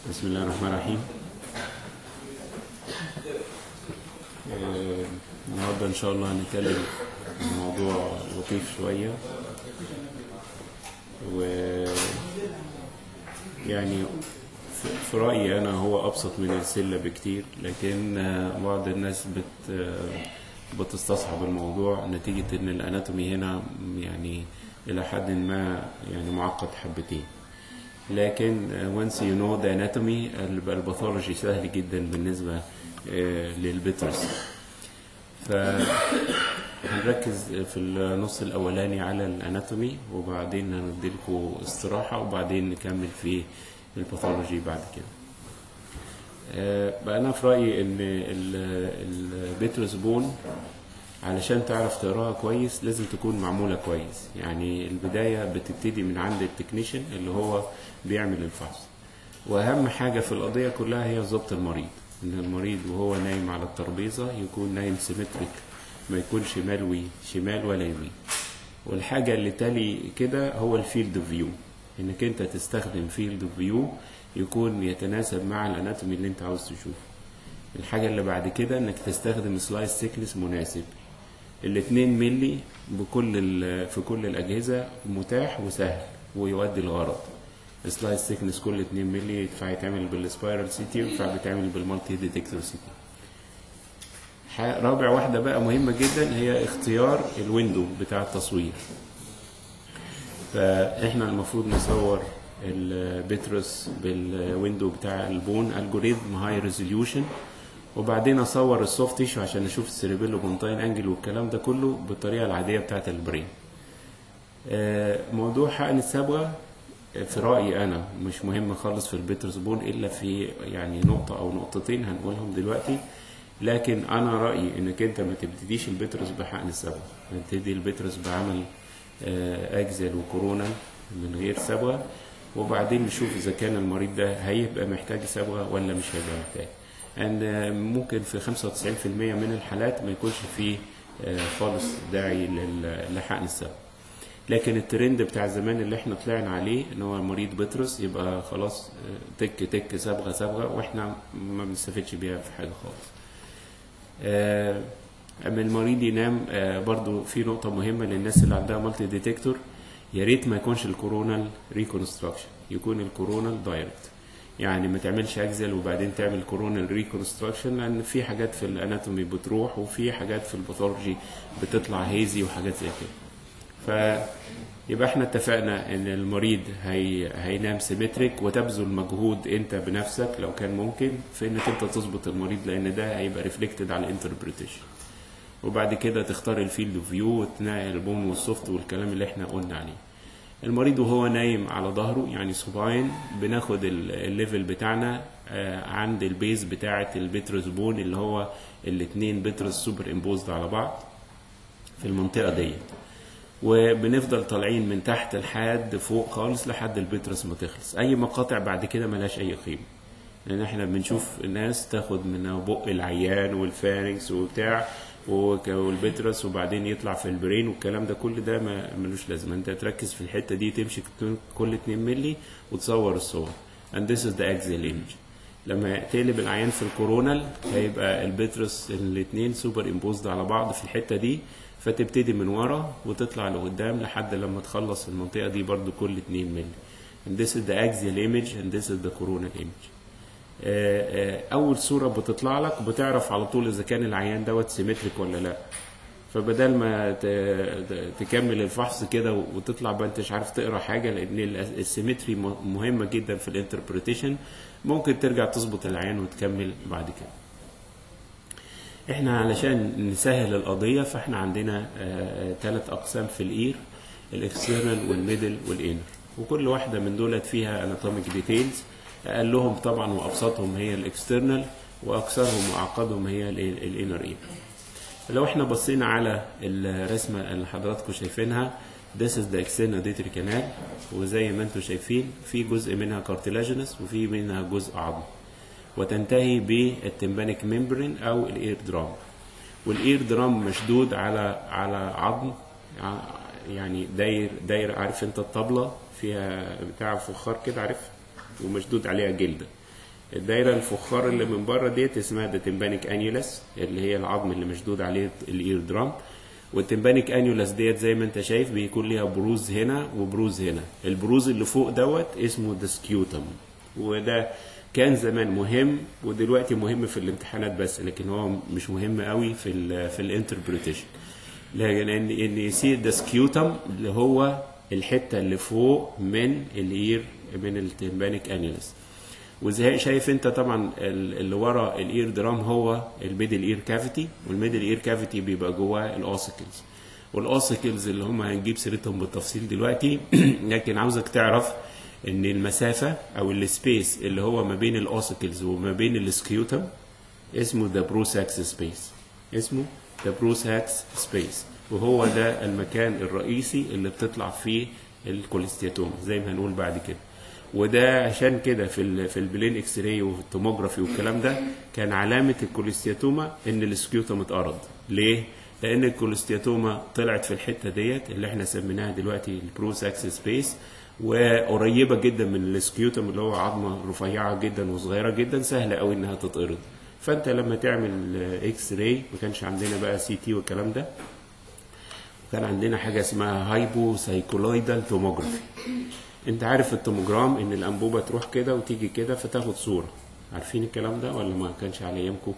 بسم الله الرحمن الرحيم آه، النهارده ان شاء الله هنتكلم عن موضوع لطيف شويه و يعني في- في رايي انا هو ابسط من السله بكتير لكن آه، بعض الناس بت آه، بتستصعب الموضوع نتيجه ان الاناتومي هنا يعني الى حد ما يعني معقد حبتين لكن uh, once you know the anatomy الب- الباثولوجي سهل جدا بالنسبة uh, للبيترز فهنركز في النص الأولاني على الاناتومي وبعدين هنديلكوا استراحة وبعدين نكمل في الباثولوجي بعد كده آه، بقى أنا في رأيي إن البيترز بون علشان تعرف تقراها كويس لازم تكون معمولة كويس يعني البداية بتبتدي من عند التكنيشن اللي هو بيعمل الفحص وأهم حاجة في القضية كلها هي ضبط المريض إن المريض وهو نايم على الترابيزة يكون نايم سيمتريك ما يكونش ملوي شمال ولا يمين والحاجة اللي تلي كده هو الفيلد فيو انك انت تستخدم فيلد فيو يكون يتناسب مع الاناتومي اللي انت عاوز تشوفه الحاجة اللي بعد كده انك تستخدم سلايس سيكنس مناسب الاتنين ملي بكل ال- في كل الأجهزة متاح وسهل ويؤدي الغرض سلايس سيكنس كل 2 ملي ينفع يتعمل بالسبايرال سيتي وينفع يتعمل بالمالتي ديتكتور سيتي ح- رابع واحدة بقى مهمة جدا هي اختيار الويندو بتاع التصوير فاحنا المفروض نصور البترس بالويندو بتاع البون الجوريزم هاي ريزوليوشن وبعدين اصور السوفت تيشو عشان اشوف السيريبيلو بونتاين انجل والكلام ده كله بالطريقه العاديه بتاعه البرين آه، موضوع حقن الصبغه آه، في رايي انا مش مهم خالص في البيترز بون الا في يعني نقطه او نقطتين هنقولهم دلوقتي لكن انا رايي انك انت ما تبتديش البيترز بحقن الصبغه تبتدي البيترز بعمل آه، اجزل وكورونا من غير صبغه وبعدين نشوف اذا كان المريض ده هيبقى محتاج صبغه ولا مش هيبقى محتاج ان آه، ممكن في 95% من الحالات ما يكونش فيه آه، خالص داعي لل- لحقن الصبغه لكن الترند بتاع زمان اللي احنا طلعنا عليه ان هو مريض بطرس يبقى خلاص آه، تك تك صبغه صبغه واحنا ما بنستفدش بيها في حاجه خالص. آه، اما المريض ينام آه، برضو في نقطه مهمه للناس اللي عندها مالتي ديتكتور يا ريت ما يكونش الكورونال ريكونستراكشن يكون الكورونال دايركت يعني ما تعملش اجزل وبعدين تعمل كورونال ريكونستراكشن لان في حاجات في الاناتومي بتروح وفي حاجات في الباثولوجي بتطلع هيزي وحاجات زي كده فيبقى احنا اتفقنا ان المريض هي هينام سيمتريك وتبذل مجهود انت بنفسك لو كان ممكن في انك انت تظبط المريض لان ده هيبقى ريفلكتد على الانتربريتيشن وبعد كده تختار الفيلد فيو وتنقي البون والسوفت والكلام اللي احنا قلنا عليه المريض وهو نايم على ظهره يعني صباعين بناخد ال- الليفل بتاعنا آه، عند البيز بتاعه البترس بون اللي هو الاتنين بترس سوبر امبوزد على بعض في المنطقه ديت وبنفضل طالعين من تحت لحد فوق خالص لحد البترس ما تخلص اي مقاطع بعد كده ملهاش اي قيمه لان احنا بنشوف الناس تاخد من بق العيان والفارنكس وبتاع وك- والبترس وبعدين يطلع في البرين والكلام ده كل ده ما ملوش لازمه انت تركز في الحته دي تمشي كل 2 ملي وتصور الصور and this is the axial image لما تقلب العيان في الكورونال هيبقى البترس الاثنين سوبر امبوزد على بعض في الحته دي فتبتدي من ورا وتطلع لقدام لحد لما تخلص المنطقه دي برضو كل 2 ملي and this is the axial image and this is the coronal image آه، آه، اول صوره بتطلع لك بتعرف على طول اذا كان العيان دوت سيمتريك ولا لا فبدل ما ت- ت- تكمل الفحص كده وتطلع بقى انت مش عارف تقرا حاجه لان ال- السيمتري م- مهمه جدا في الانتربريتيشن ممكن ترجع تظبط العيان وتكمل بعد كده احنا علشان نسهل القضيه فاحنا عندنا ثلاث اقسام في الاير الاكسترنال والميدل والانر وكل واحده من دولت فيها اناتوميك ديتيلز اقلهم طبعا وابسطهم هي الاكسترنال واكثرهم واعقدهم هي الانر اير لو احنا بصينا على الرسمه اللي حضراتكم شايفينها This is the external auditory canal وزي ما انتم شايفين في جزء منها كارتلاجينس وفي منها جزء عظم وتنتهي بالتمبانيك ممبرين او الاير درام والاير درام مشدود على على عظم يعني داير داير عارف انت الطبله فيها بتاع فخار كده عارف ومشدود عليها جلده الدايره الفخار اللي من بره ديت اسمها ده تمبانيك انيولاس اللي هي العظم اللي مشدود عليه الاير درام والتمبانيك انيولاس ديت زي ما انت شايف بيكون ليها بروز هنا وبروز هنا البروز اللي فوق دوت اسمه دسكيوتم وده كان زمان مهم ودلوقتي مهم في الامتحانات بس لكن هو مش مهم قوي في ال في الانتربريتيشن لكن ان ان يصير دسكيوتم اللي هو الحته اللي فوق من الاير من التمبانيك انيولاس وزي شايف انت طبعا اللي ورا الاير درام هو الميدل اير كافيتي والميدل اير كافيتي بيبقى جواه الاوسيكلز والاوسيكلز اللي هم هنجيب سيرتهم بالتفصيل دلوقتي لكن عاوزك تعرف ان المسافه او السبيس اللي هو ما بين الاوسيكلز وما بين السكيوتم اسمه ذا بروساكس سبيس اسمه ذا بروساكس سبيس وهو ده المكان الرئيسي اللي بتطلع فيه الكوليستياتوم زي ما هنقول بعد كده وده عشان كده في ال في البلين اكس راي والتوموجرافي والكلام ده كان علامه الكوليستياتوما ان السكيوتوم اتقرض ليه؟ لان الكوليستياتوما طلعت في الحته ديت اللي احنا سميناها دلوقتي البروساكس سبيس وقريبه جدا من السكيوتوم اللي هو عظمه رفيعه جدا وصغيره جدا سهله قوي انها تتقرض فانت لما تعمل اكس راي ما كانش عندنا بقى سي تي والكلام ده كان عندنا حاجه اسمها هايبو سايكولويدال توموجرافي انت عارف التوموجرام ان الانبوبه تروح كده وتيجي كده فتاخد صوره عارفين الكلام ده ولا ما كانش على ايامكم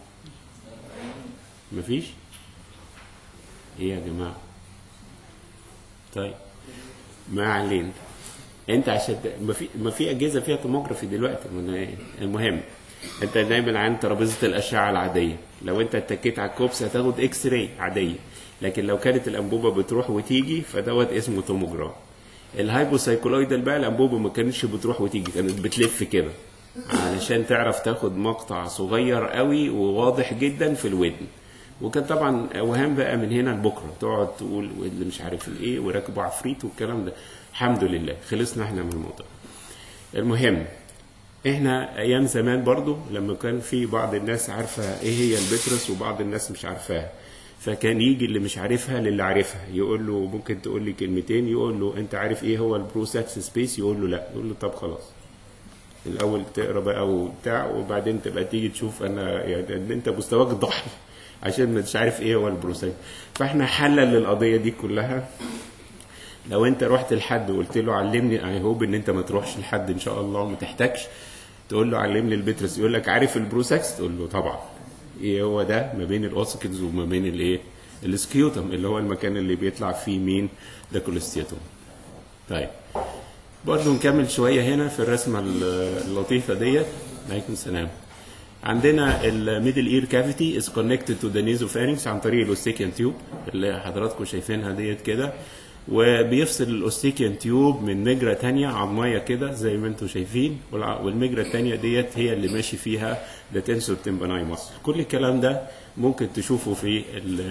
مفيش ايه يا جماعه طيب ما علينا انت عشان ما في ما في اجهزه فيها توموجرافي دلوقتي المهم انت دايما عن ترابيزه الاشعه العاديه لو انت اتكيت على الكوبس هتاخد اكس راي عاديه لكن لو كانت الانبوبه بتروح وتيجي فدوت اسمه توموجرام الهايبوسايكولويدال بقى الانبوبه ما كانتش بتروح وتيجي كانت بتلف كده علشان تعرف تاخد مقطع صغير قوي وواضح جدا في الودن وكان طبعا اوهام بقى من هنا لبكره تقعد تقول واللي مش عارف الايه وراكبوا عفريت والكلام ده الحمد لله خلصنا احنا من الموضوع المهم احنا ايام زمان برضو لما كان في بعض الناس عارفه ايه هي البترس وبعض الناس مش عارفاها فكان يجي اللي مش عارفها للي عارفها يقول له ممكن تقول لي كلمتين يقول له انت عارف ايه هو البروساكس سبيس يقول له لا يقول له طب خلاص الاول تقرا بقى وبتاع وبعدين تبقى تيجي تشوف انا يعني ان انت مستواك ضحي عشان مش عارف ايه هو البروساكس فاحنا حلل للقضيه دي كلها لو انت رحت لحد وقلت له علمني اي هوب ان انت ما تروحش لحد ان شاء الله وما تحتاجش تقول له علمني البترس يقول لك عارف البروساكس تقول له طبعا ايه هو ده ما بين الاوسكلز وما بين الايه السكيوتم اللي هو المكان اللي بيطلع فيه مين ده كوليستياتوم طيب برضه نكمل شويه هنا في الرسمه اللطيفه ديت عليكم السلام عندنا الميدل اير كافيتي از كونكتد تو ذا نيزوفارينكس عن طريق الاوستيكيان تيوب اللي حضراتكم شايفينها ديت كده وبيفصل الاوستيكيان تيوب من مجرى تانية عظمية كده زي ما انتم شايفين والمجرى التانية ديت هي اللي ماشي فيها ده تنسور تمباناي مصر كل الكلام ده ممكن تشوفه في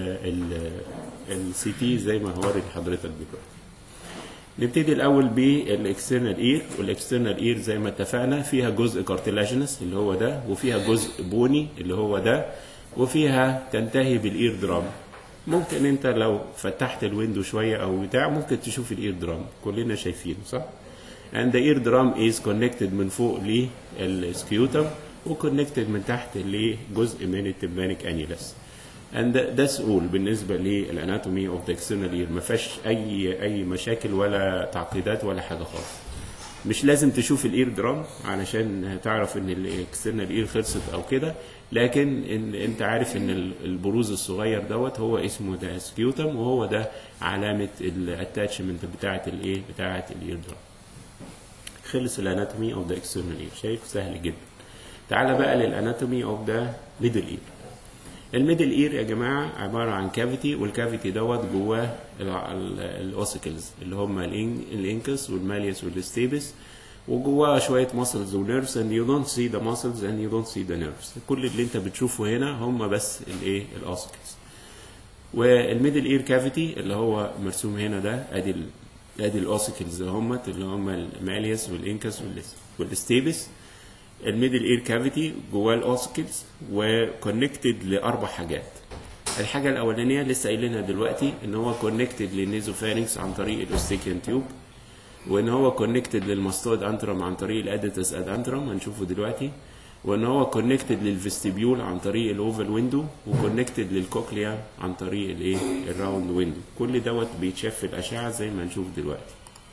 السي تي زي ما هوري لحضرتك دلوقتي نبتدي الاول بالاكسترنال اير والاكسترنال اير زي ما اتفقنا فيها جزء كارتلاجينس اللي هو ده وفيها جزء بوني اللي هو ده وفيها تنتهي بالاير درام ممكن انت لو فتحت الويندو شويه او بتاع ممكن تشوف الاير درام كلنا شايفينه صح and the ear drum is connected من فوق للسكيوتم وكونكتد من تحت لجزء من التمبانيك انيلس and that's all بالنسبه للاناتومي اوف ذا external ear ما فيهاش اي اي مشاكل ولا تعقيدات ولا حاجه خالص مش لازم تشوف الاير درام علشان تعرف ان الاكسترنال اير خلصت او كده لكن إن انت عارف ان البروز الصغير دوت هو اسمه ده سكيوتم وهو ده علامه الاتاتشمنت بتاعه الايه بتاعه الاير درام خلص الاناتومي اوف ذا اكسترنال اير شايف سهل جدا تعال بقى للاناتومي اوف ذا ميدل اير الميدل اير يا جماعه عباره عن كافيتي والكافيتي دوت جواه الاوسيكلز اللي هم الانكس والماليوس والستيبس وجواه شويه ماسلز ونيرفز and you don't see the muscles and you don't see the nerves كل اللي انت بتشوفه هنا هم بس الايه الاوسيكلز والميدل اير كافيتي اللي هو مرسوم هنا ده ادي ال ادي الاوسيكلز همت اللي هم الماليوس والانكس والستيبس الميدل اير كافيتي جواه الاوسكلز وكونكتد لاربع حاجات الحاجه الاولانيه لسه قايلينها دلوقتي ان هو كونكتد للنيزوفارينكس عن طريق الاوستيكيان تيوب وان هو كونكتد للماستويد انترم عن طريق الاديتس اد انترم هنشوفه دلوقتي وان هو كونكتد للفيستيبيول عن طريق الاوفال ويندو وكونكتد للكوكليا عن طريق الايه الراوند ويندو كل دوت بيتشاف في الاشعه زي ما هنشوف دلوقتي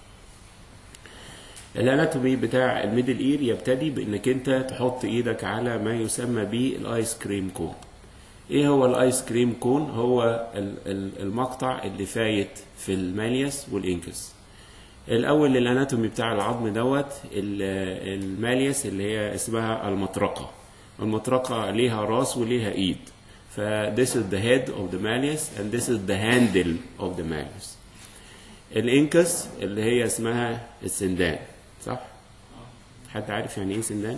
الاناتومي بتاع الميدل اير يبتدي بانك انت تحط ايدك على ما يسمى بالايس كريم كون ايه هو الايس كريم كون هو ال- ال- المقطع اللي فايت في الماليوس والانكس الاول الاناتومي بتاع العظم دوت ال- الماليوس اللي هي اسمها المطرقه المطرقه ليها راس وليها ايد ف this is the head of the malleus and this is the handle of the malleus الانكس اللي هي اسمها السندان صح حد عارف يعني ايه سندان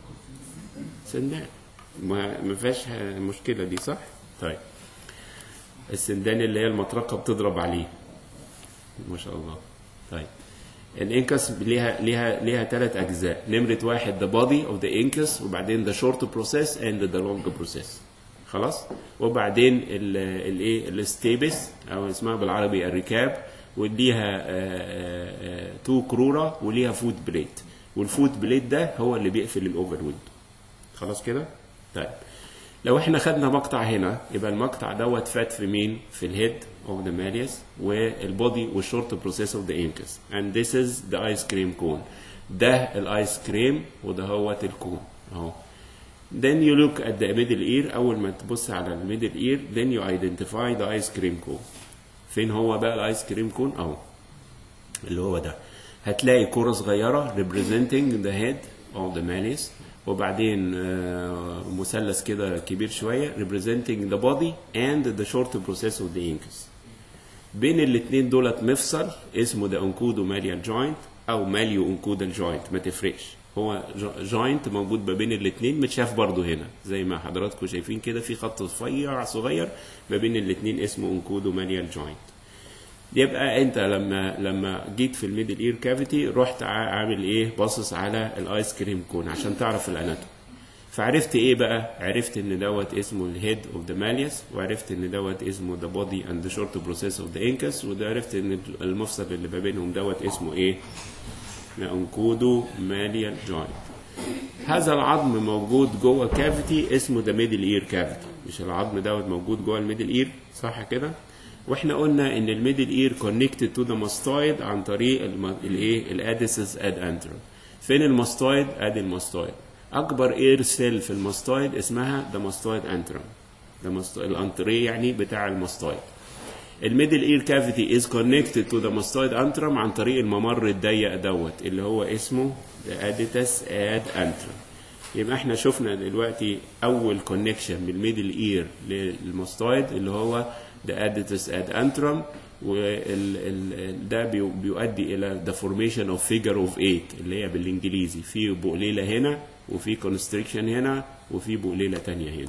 سندان ما ما فيهاش مشكله دي صح طيب السندان اللي هي المطرقه بتضرب عليه ما شاء الله طيب الانكس ليها ليها ليها ثلاث اجزاء نمره واحد the body of the incus وبعدين the short process and the long process خلاص وبعدين الايه الستيبس او اسمها بالعربي الركاب وليها تو كروره وليها فوت بليت والفوت بليت ده هو اللي بيقفل الاوفر ويند خلاص كده طيب لو احنا خدنا مقطع هنا يبقى المقطع دوت فات في مين في الهيد اوف ذا ماليوس والبودي والشورت بروسيس اوف ذا انكس and this is the ice cream cone ده الايس كريم وده هوت الكون اهو then you look at the middle ear اول ما تبص على الميدل ear then you identify the ice cream cone فين هو بقى الايس كريم كون اهو اللي هو ده هتلاقي كرة صغيرة representing the head of the malleus وبعدين آه، مثلث كده كبير شوية representing the body and the short process of the incus بين الاتنين دولت مفصل اسمه ده انكودو ماليال جوينت او ماليو انكودال جوينت ما تفرقش هو جوينت موجود ما بين الاتنين متشاف برضو هنا زي ما حضراتكم شايفين كده في خط رفيع صغير ما بين الاتنين اسمه انكودو ماليال جوينت يبقى انت لما لما جيت في الميدل اير كافيتي رحت ع- عامل ايه باصص على الايس كريم كون عشان تعرف الاناتوم فعرفت ايه بقى عرفت ان دوت اسمه الهيد اوف ذا ماليوس وعرفت ان دوت اسمه ذا بودي اند شورت بروسيس اوف ذا انكس وده عرفت ان المفصل اللي ما بينهم دوت اسمه ايه انكودو ماليال جوينت هذا العظم موجود جوه كافيتي اسمه ذا ميدل اير كافيتي مش العظم دوت موجود جوه الميدل اير صح كده واحنا قلنا ان الميدل اير كونكتد تو ذا ماستويد عن طريق الم- الايه الاديسس اد انترم فين الماستويد ادي الماستويد اكبر اير سيل في الماستويد اسمها ذا ماستويد انترم ده الانتريه يعني بتاع الماستويد الميدل اير كافيتي از كونكتد تو ذا ماستويد انترم عن طريق الممر الضيق دوت اللي هو اسمه اديتس اد انترم يبقى احنا شفنا دلوقتي اول كونكشن من الميدل اير للماستويد اللي هو ذا اديتس اد انترم وده بيؤدي الى ذا فورميشن اوف فيجر اوف 8 اللي هي بالانجليزي في بقليله هنا وفي كونستريكشن هنا وفي بقليله تانية هنا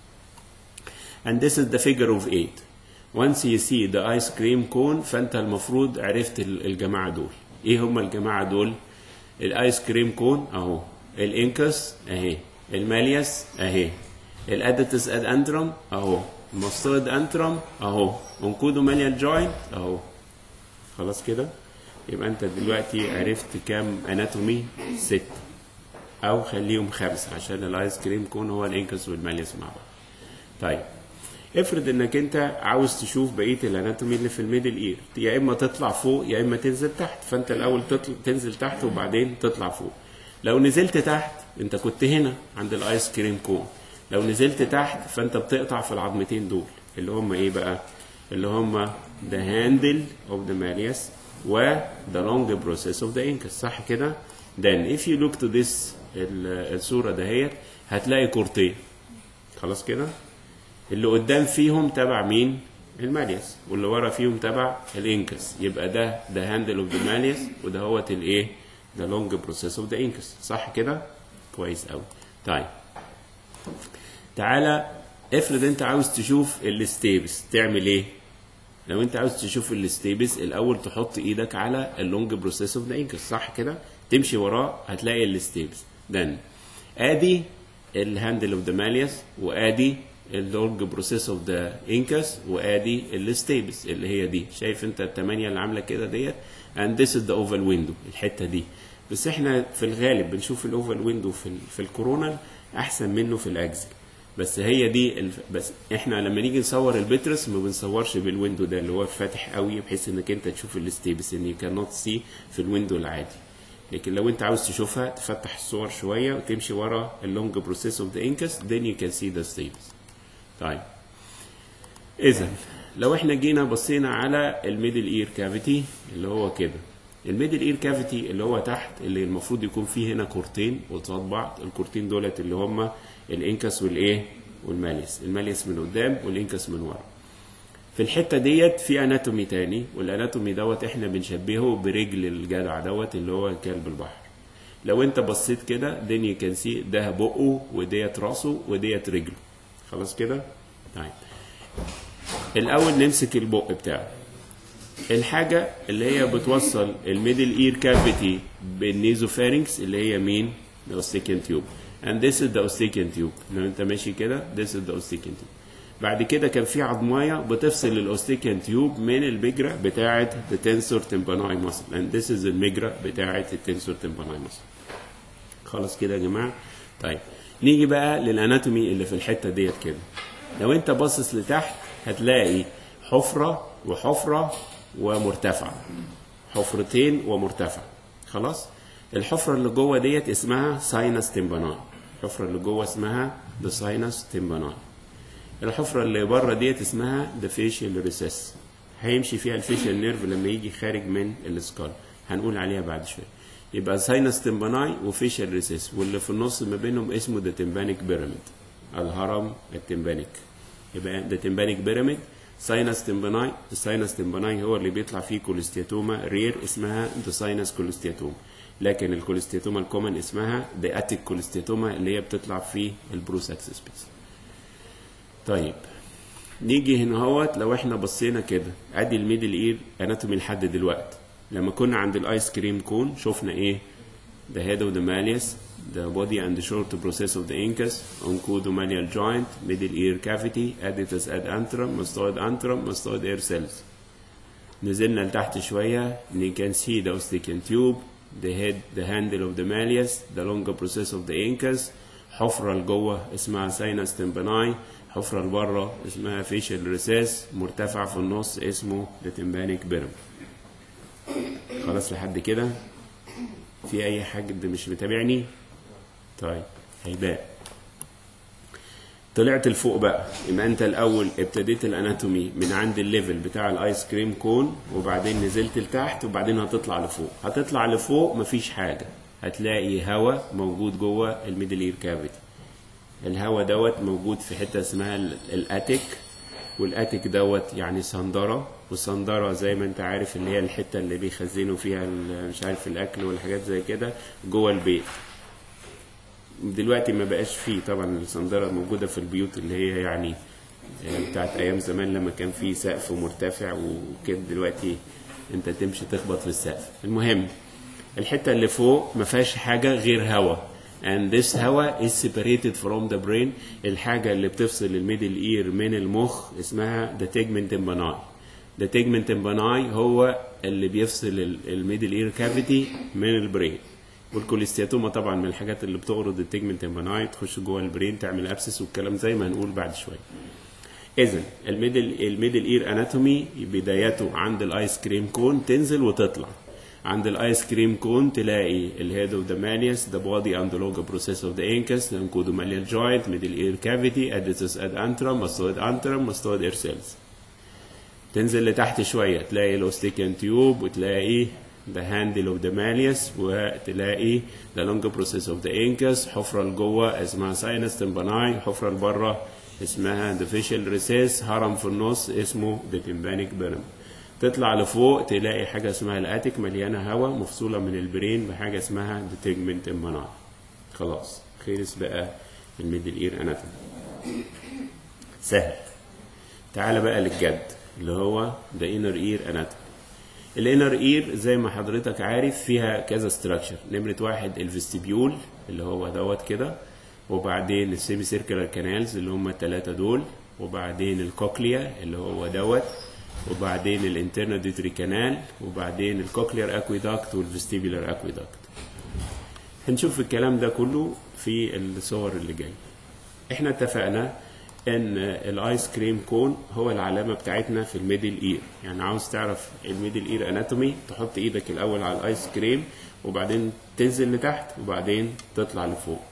and this is the figure of 8 once you see the ice cream cone فانت المفروض عرفت ال- الجماعه دول ايه هم الجماعه دول الايس كريم كون اهو الانكس اهي الماليوس اهي الاديتس اد انترم اهو الماستويد انترم اهو انكودو ماليال جوينت اهو خلاص كده يبقى انت دلوقتي عرفت كام اناتومي ست او خليهم خمسه عشان الايس كريم كون هو الانكس والماليوس مع بعض طيب افرض انك انت عاوز تشوف بقيه الاناتومي اللي في الميدل اير يا اما تطلع فوق يا اما تنزل تحت فانت الاول تطل... تنزل تحت وبعدين تطلع فوق لو نزلت تحت انت كنت هنا عند الايس كريم كون لو نزلت تحت فانت بتقطع في العظمتين دول اللي هم ايه بقى اللي هم the handle of the malleus و the long process of the incus صح كده then if you look to this ال- الصوره دهيت هتلاقي كورتين خلاص كده اللي قدام فيهم تبع مين الماليوس واللي ورا فيهم تبع الانكس يبقى ده ده هاندل اوف ذا ماليوس وده هوت الايه ده لونج بروسيس اوف ذا انكس صح كده كويس قوي طيب تعالى افرض انت عاوز تشوف الستيبس تعمل ايه لو انت عاوز تشوف الستيبس الاول تحط ايدك على اللونج بروسيس اوف ذا انكس صح كده تمشي وراه هتلاقي الستيبس دن ادي الهاندل اوف ذا ماليوس وادي اللونج بروسيس اوف ذا انكس وادي الستيبس اللي هي دي شايف انت الثمانيه اللي عامله كده ديت and this is the oval window الحته دي بس احنا في الغالب بنشوف الاوفال ويندو في ال في الكورونا احسن منه في الاكزل بس هي دي الف... بس احنا لما نيجي نصور البترس ما بنصورش بالويندو ده اللي هو فاتح قوي بحيث انك انت تشوف الستيبس ان يو كان نوت سي في الويندو العادي لكن لو انت عاوز تشوفها تفتح الصور شويه وتمشي ورا اللونج بروسيس اوف ذا انكس then you can see the stables طيب اذا لو احنا جينا بصينا على الميدل اير كافيتي اللي هو كده الميدل اير كافيتي اللي هو تحت اللي المفروض يكون فيه هنا كورتين قصاد بعض الكورتين دولت اللي هما الانكس والايه والماليس الماليس من قدام والانكس من ورا في الحته ديت في اناتومي تاني والاناتومي دوت احنا بنشبهه برجل الجدع دوت اللي هو كلب البحر لو انت بصيت كده then you can see ده بقه وديت راسه وديت رجله خلاص كده طيب الاول نمسك البق بتاعه الحاجه اللي هي بتوصل الميدل اير كافيتي بالنيزوفارينكس اللي هي مين الاوستيكين تيوب and this is the ostichian tube لو انت ماشي كده this is the ostichian tube بعد كده كان في عضمايه بتفصل الاوستيكيان تيوب من البجره بتاعه التنسور تمباناي ماسل and this is المجره بتاعه التنسور تمباناي ماسل خلاص كده يا جماعه طيب نيجي بقى للاناتومي اللي في الحته ديت كده لو انت باصص لتحت هتلاقي حفره وحفره ومرتفعه حفرتين ومرتفع خلاص الحفره اللي جوه ديت اسمها ساينس تمباناي الحفره اللي جوه اسمها ذا ساينس تمباناي الحفره اللي بره ديت اسمها ذا فيشيال ريسيس هيمشي فيها الفيشيال نيرف لما يجي خارج من السكال هنقول عليها بعد شويه يبقى ساينس تمباناي وفيشيال ريسيس واللي في النص ما بينهم اسمه ذا تمبانيك بيراميد الهرم التمبانيك يبقى ذا تمبانيك بيراميد ساينس تمباناي الساينس تمباناي هو اللي بيطلع فيه كوليستياتوما رير اسمها ذا ساينس كوليستياتوما لكن الكوليستياتوما الكومن اسمها ذا اتيك كوليستياتوما اللي هي بتطلع في البروساكس سبيس طيب نيجي هنا اهوت لو احنا بصينا كده ادي الميدل اير اناتومي لحد دلوقتي لما كنا عند الايس كريم كون شفنا ايه the head of the malleus the body and the short process of the incus oncodomanial joint middle ear cavity aditus ad antrum mastoid antrum mastoid air cells نزلنا لتحت شوية you can see the ostichian tube the head the handle of the malleus the longer process of the incus حفرة لجوه اسمها sinus tympani حفرة لبره اسمها facial recess مرتفع في النص اسمه the tympanic pyramid خلاص لحد كده في اي حد مش متابعني طيب هيبان طلعت لفوق بقى يبقى انت الاول ابتديت الاناتومي من عند الليفل بتاع الايس كريم كون وبعدين نزلت لتحت وبعدين هتطلع لفوق هتطلع لفوق مفيش حاجه هتلاقي هواء موجود جوه الميدل اير كافيتي الهواء دوت موجود في حته اسمها الاتيك والاتيك دوت يعني صندره والصندره زي ما انت عارف اللي هي الحته اللي بيخزنوا فيها مش عارف الاكل والحاجات زي كده جوه البيت دلوقتي ما بقاش فيه طبعا الصندره موجوده في البيوت اللي هي يعني بتاعت ايام زمان لما كان في سقف مرتفع وكده دلوقتي انت تمشي تخبط في السقف المهم الحته اللي فوق ما فيهاش حاجه غير هواء and this هواء is separated from the brain الحاجة اللي بتفصل الميدل اير من المخ اسمها the tegment tympani the tegment tympani هو اللي بيفصل الميدل اير كافيتي من البرين والكوليستياتوما طبعا من الحاجات اللي بتغرض التيجمنت تمباناي تخش جوه البرين تعمل ابسس والكلام زي ما هنقول بعد شويه اذا الميدل الميدل اير اناتومي بدايته عند الايس كريم كون تنزل وتطلع عند الايس كريم كون تلاقي الهيد اوف ذا مانيوس ذا بودي اند لوجا بروسيس اوف ذا انكس ذا انكودوماليال جوينت ميدل اير كافيتي اديتس اد انترم ماستويد انترم ماستويد اير سيلز تنزل لتحت شويه تلاقي الاوستيكان تيوب وتلاقي the handle of the malleus وتلاقي the long process of the incus حفرة لجوه اسمها sinus tympani حفرة لبره اسمها the facial recess هرم في النص اسمه the tympanic pyramid تطلع لفوق تلاقي حاجة اسمها الاتيك مليانة هواء مفصولة من البرين بحاجة اسمها the tegment tympani خلاص خلص بقى الميدل اير اناتومي سهل تعال بقى للجد اللي هو the inner ear anatomy الانر اير زي ما حضرتك عارف فيها كذا ستراكشر نمرة واحد الفستيبيول اللي هو دوت كده وبعدين السيمي سيركلر كانالز اللي هم الثلاثة دول وبعدين الكوكليا اللي هو دوت وبعدين الانترنال ديتري كانال وبعدين الكوكلير اكويداكت والفستيبولار اكويداكت هنشوف الكلام ده كله في الصور اللي جايه احنا اتفقنا ان الايس كريم كون هو العلامه بتاعتنا في الميدل اير يعني عاوز تعرف الميدل اير اناتومي تحط ايدك الاول على الايس كريم وبعدين تنزل لتحت وبعدين تطلع لفوق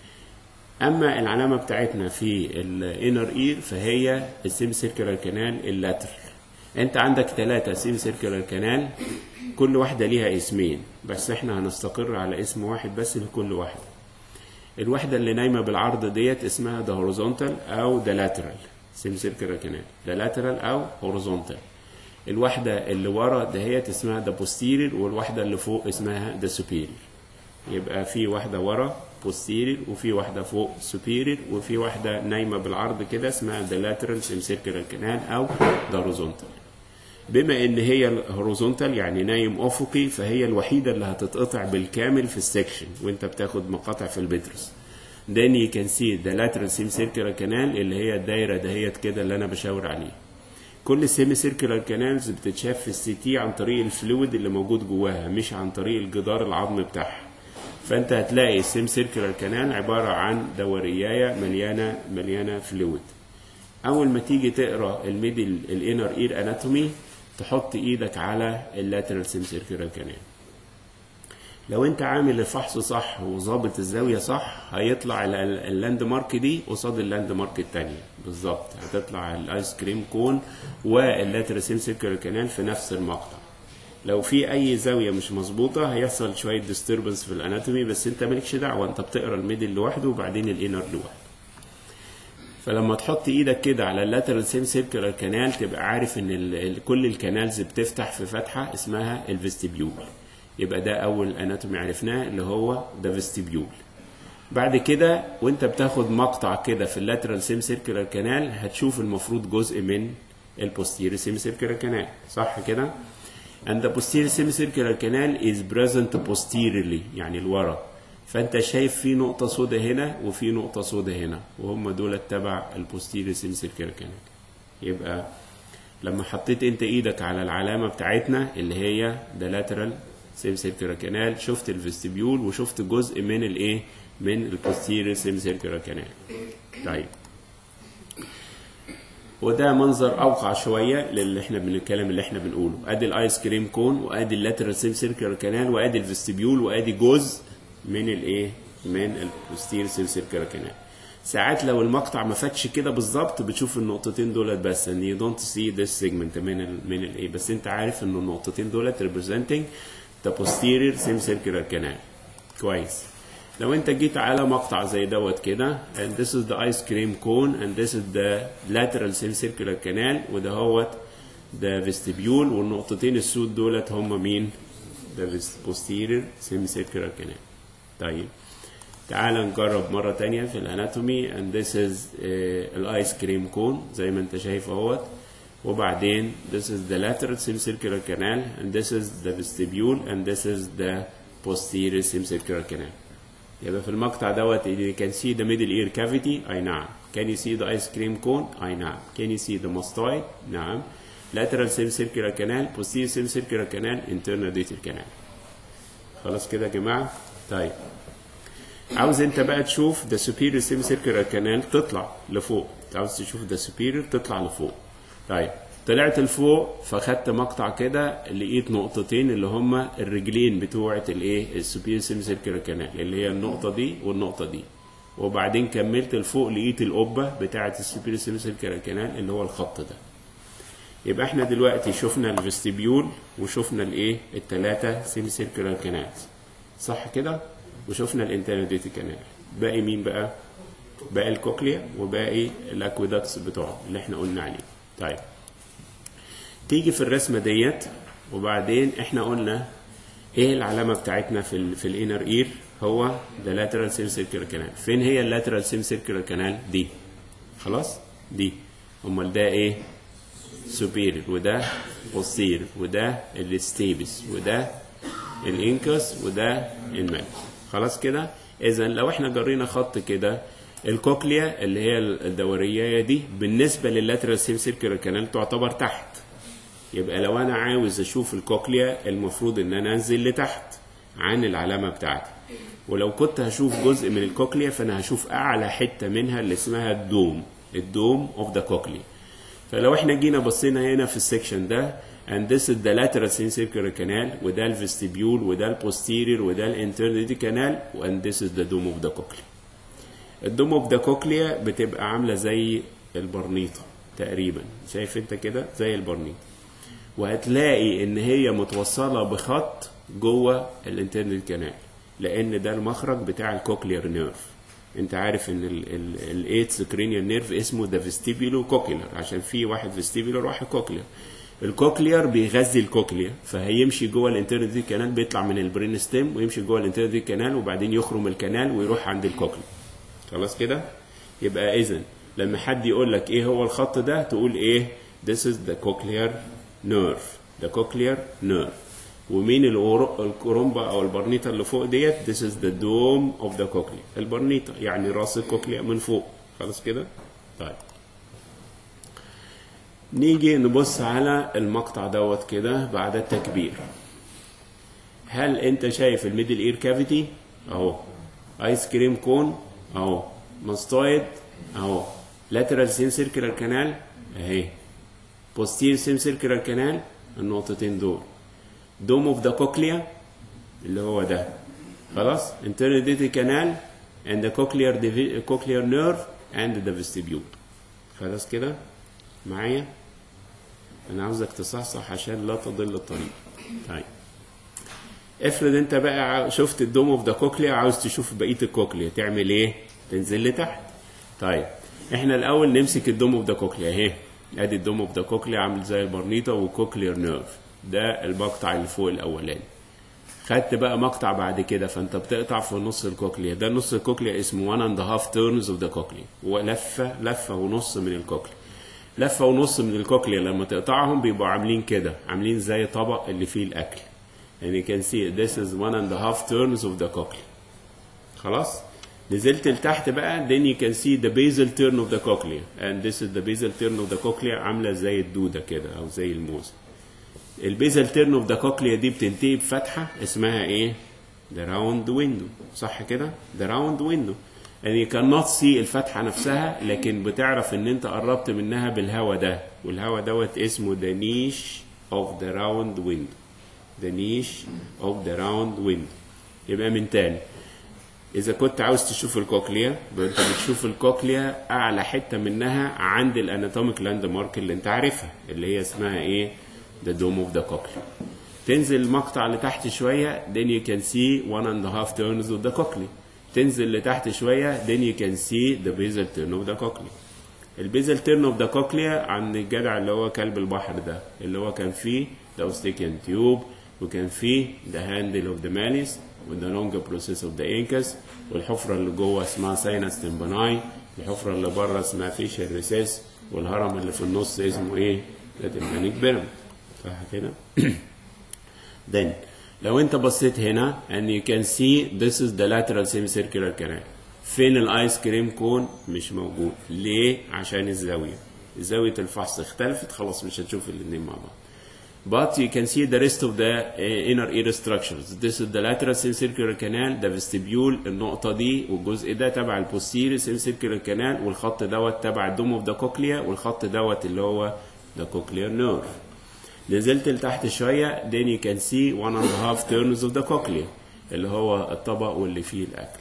اما العلامه بتاعتنا في الانر اير فهي السيم سيركلر كانال اللاترال انت عندك ثلاثة سيم سيركلر كانال كل واحدة ليها اسمين بس احنا هنستقر على اسم واحد بس لكل واحدة الوحدة اللي نايمة بالعرض ديت اسمها ده هوريزونتال او ده لاترال سيم سيركلر كانال ده لاترال او هوريزونتال الواحدة اللي ورا دهيت اسمها ده بوستيرير والواحدة اللي فوق اسمها ده سوبيرير يبقى في واحدة ورا بوستيرير وفي واحدة فوق سوبيرير وفي واحدة نايمة بالعرض كده اسمها ده لاترال سيم سيركلر كانال او ده هوريزونتال بما ان هي هوريزونتال يعني نايم افقي فهي الوحيده اللي هتتقطع بالكامل في السكشن وانت بتاخد مقاطع في البترس then you can see the lateral semicircular canal اللي هي الدايره دهيت كده اللي انا بشاور عليه كل سيمي سيركلر كانالز بتتشاف في السي تي عن طريق الفلويد اللي موجود جواها مش عن طريق الجدار العظمي بتاعها فانت هتلاقي السيم سيركلر كانال عباره عن دوريايه مليانه مليانه فلويد اول ما تيجي تقرا الميدل الانر اير اناتومي تحط ايدك على اللاترال سيم سيركلر كانال لو انت عامل الفحص صح وظابط الزاويه صح هيطلع اللاند مارك دي قصاد اللاند مارك الثانيه بالظبط هتطلع الايس كريم كون واللاترال سيم سيركلر كانال في نفس المقطع لو في اي زاويه مش مظبوطه هيحصل شويه ديستربنس في الاناتومي بس انت مالكش دعوه انت بتقرا الميدل لوحده وبعدين الانر لوحده فلما تحط ايدك كده على اللاترال سيم سيركلر كانال تبقى عارف ان ال ال كل الكانالز بتفتح في فتحه اسمها الفيستيبيول يبقى ده اول اناتومي عرفناه اللي هو ده فيستيبيول بعد كده وانت بتاخد مقطع كده في اللاترال سيم سيركلر كانال هتشوف المفروض جزء من البوستيريور سيم سيركلر كانال صح كده and the posterior semicircular canal is present posteriorly يعني لورا فانت شايف في نقطة سوداء هنا وفي نقطة سوداء هنا وهم دول تبع البوستيريور سيمسيركلر كانال يبقى لما حطيت انت ايدك على العلامة بتاعتنا اللي هي ده لاترال سيمسيركلر كانال شفت الفيستبيول وشفت جزء من الايه من البوستيريور سيمسيركلر كانال طيب وده منظر اوقع شويه للي احنا بنتكلم اللي احنا بنقوله ادي الايس كريم كون وادي اللاترال سيم سيركلر كانال وادي الفيستبيول وادي جزء من الايه من البوستير سيم سيركلر كانال ساعات لو المقطع ما فاتش كده بالظبط بتشوف النقطتين دولت بس ان يو دونت سي ذس سيجمنت من ال من الايه بس انت عارف ان النقطتين دولت ريبريزنتنج ذا posterior سيم سيركلر كانال كويس لو انت جيت على مقطع زي دوت كده and this is the ice cream cone and this is the lateral semicircular canal وده هوت ده vestibule والنقطتين السود دولت هم مين؟ ده posterior semicircular canal طيب تعال نجرب مرة تانية في الاناتومي and this is uh, الايس كريم كون زي ما انت شايف اهوت وبعدين this is the lateral semicircular canal and this is the vestibule and this is the posterior semicircular canal يبقى في المقطع دوت you can see the middle ear cavity أي نعم can you see the ice cream cone أي نعم can you see the mastoid نعم lateral semicircular canal posterior semicircular canal internal dental canal خلاص كده يا جماعة طيب عاوز انت بقى تشوف the superior semicircular canal تطلع لفوق عاوز تشوف the superior تطلع لفوق طيب طلعت لفوق فخدت مقطع كده لقيت نقطتين اللي هما الرجلين بتوعة الايه السوبير سيركلر كانال اللي هي النقطة دي والنقطة دي وبعدين كملت لفوق لقيت القبة بتاعة السوبير سيركلر كانال اللي هو الخط ده يبقى احنا دلوقتي شفنا الفيستيبيول وشفنا الايه التلاتة سيمي سيركلر كانالز صح كده وشفنا الانترنال كانال باقي مين بقى باقي الكوكليا وباقي الاكويدكتس بتوعه اللي احنا قلنا عليه طيب تيجي في الرسمه ديت وبعدين احنا قلنا ايه العلامه بتاعتنا في ال في الانر اير هو ده لاترال سيم سيركلر كانال فين هي اللاترال سيم سيركلر كانال دي خلاص دي امال ده ايه سوبيريور وده بوستيريور وده الستيبس وده الانكس وده المال خلاص كده اذا لو احنا جرينا خط كده الكوكليا اللي هي الدوريه دي بالنسبه لللاترال سيم سيركلر كانال تعتبر تحت يبقى لو انا عاوز اشوف الكوكليا المفروض ان انا انزل لتحت عن العلامه بتاعتي ولو كنت هشوف جزء من الكوكليا فانا هشوف اعلى حته منها اللي اسمها الدوم الدوم اوف ذا كوكليا فلو احنا جينا بصينا هنا في السكشن ده and this is the lateral semicircular canal وده الفستيبيول وده البوستيريور وده الانترنال كانال and this is the dome of the cochlea الدوم اوف ذا كوكليا بتبقى عامله زي البرنيطه تقريبا شايف انت كده زي البرنيطه وهتلاقي ان هي متوصله بخط جوه الانترنال كانال لان ده المخرج بتاع الكوكلير نيرف انت عارف ان الايتس كرينيال نيرف اسمه ده فيستيبيولو كوكلير عشان في واحد فيستيبيولر وواحد كوكلير الكوكلير بيغذي الكوكليا فهيمشي جوه الانترنال كانال بيطلع من البرين ستيم ويمشي جوه الانترنال كانال وبعدين يخرم الكانال ويروح عند الكوكليا خلاص كده يبقى اذا لما حد يقول لك ايه هو الخط ده تقول ايه this is the cochlear nerve the cochlear nerve ومين الأورو- الكرومبا او البرنيطه اللي فوق ديت this is the dome of the cochlea البرنيطه يعني راس الكوكليا من فوق خلاص كده طيب نيجي نبص على المقطع دوت كده بعد التكبير هل انت شايف الميدل اير كافيتي اهو ايس كريم كون اهو ماستويد اهو لاترال سيم سيركلر كانال اهي بوستير سيم سيركلر كانال النقطتين دول دوم اوف ذا كوكليا اللي هو ده خلاص internal data canal and the cochlear divi- cochlear nerve and the vestibule خلاص كده معايا انا عاوزك تصحصح عشان لا تضل الطريق طيب افرض انت بقى عا- شفت الدوم اوف ذا كوكليا عاوز تشوف بقيه الكوكليا تعمل ايه تنزل لتحت طيب احنا الاول نمسك الدوم اوف ذا كوكليا اهي ادي الدوم اوف ذا كوكليا عامل زي البرنيطه وكوكلير نيرف ده المقطع اللي فوق الاولاني خدت بقى مقطع بعد كده فانت بتقطع في نص الكوكليا ده نص الكوكليا اسمه 1 اند هاف تيرنز اوف ذا كوكليا ولفه لفه ونص من الكوكليا لفه ونص من الكوكليا لما تقطعهم بيبقوا عاملين كده عاملين زي طبق اللي فيه الاكل يعني you can see this is one and a half turns of the cochlea خلاص نزلت لتحت بقى then you can see the basal turn of the cochlea and this is the basal turn of the cochlea عامله زي الدوده كده او زي الموز البيزل تيرن اوف ذا كوكليا دي بتنتهي بفتحه اسمها ايه؟ ذا راوند ويندو صح كده؟ ذا راوند ويندو يعني cannot see الفتحه نفسها لكن بتعرف ان انت قربت منها بالهوا ده والهوا دوت اسمه ذا نيش اوف ذا راوند ويندو ذا نيش اوف ذا راوند ويندو يبقى من تاني اذا كنت عاوز تشوف الكوكليا يبقى انت بتشوف الكوكليا اعلى حته منها عند الاناتوميك لاند مارك اللي انت عارفها اللي هي اسمها ايه the dome of the cochlea تنزل المقطع لتحت شويه then you can see one and a half turns of the cochlea تنزل لتحت شويه then you can see the basal turn of the cochlea البيزل تيرن اوف ذا كوكليا عند الجدع اللي هو كلب البحر ده اللي هو كان فيه ذا اوستيكيان تيوب وكان فيه ذا هاندل اوف ذا ماليس وذا لونج بروسيس اوف ذا انكس والحفره اللي جوه اسمها ساينس تمبناي الحفره اللي بره اسمها فيشر ريسيس والهرم اللي في النص اسمه ايه؟ ده تمبانيك بيراميد صح كده؟ then لو انت بصيت هنا and you can see this is the lateral semicircular canal فين الايس كريم كون مش موجود ليه عشان الزاويه زاويه الفحص اختلفت خلاص مش هتشوف الاثنين مع بعض but you can see the rest of the uh, inner ear structures this is the lateral semicircular canal the vestibule النقطه دي والجزء ده تبع البوستيريور semicircular canal والخط دوت تبع الدوم اوف ذا كوكليا والخط دوت اللي هو the cochlear nerve نزلت لتحت شويه then you can see one and a half turns of the cochlea اللي هو الطبق واللي فيه الاكل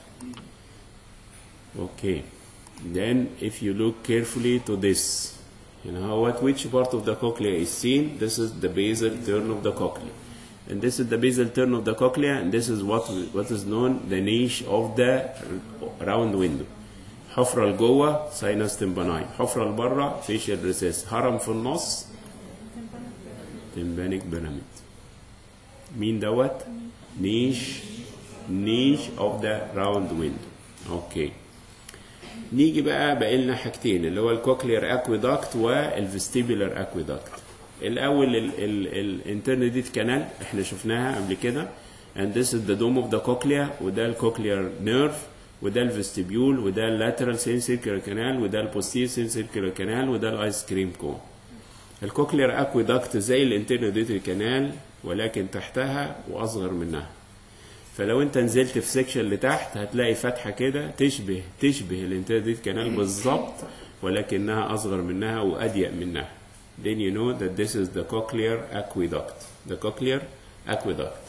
Okay. Then if you look carefully to this, you know what which part of the cochlea is seen? This is the basal turn of the cochlea. And this is the basal turn of the cochlea, and this is what what is known the niche of the round window. حفرة لجوه ساينس تمباناي، حفرة لبره فيشيال ريسيس، هرم في النص تمبانيك بيراميد. مين دوت؟ نيش نيش of the round window. اوكي. نيجي بقى باقي لنا حاجتين اللي هو الكوكلير اكويدكت والفستيبولار اكويدكت الاول الانترنال ديت كانال احنا شفناها قبل كده and this is the dome of the cochlea وده الكوكلير نيرف وده الفستيبيول وده اللاترال سين سيركلر كانال وده البوستير سين سيركلر كانال وده الايس كريم كون الكوكلير اكويدكت زي الانترنال ديت كانال ولكن تحتها واصغر منها فلو انت نزلت في سيكشن لتحت هتلاقي فتحه كده تشبه تشبه الانتروديت كانال بالظبط ولكنها اصغر منها واضيق منها then you know that this is the cochlear aqueduct the cochlear aqueduct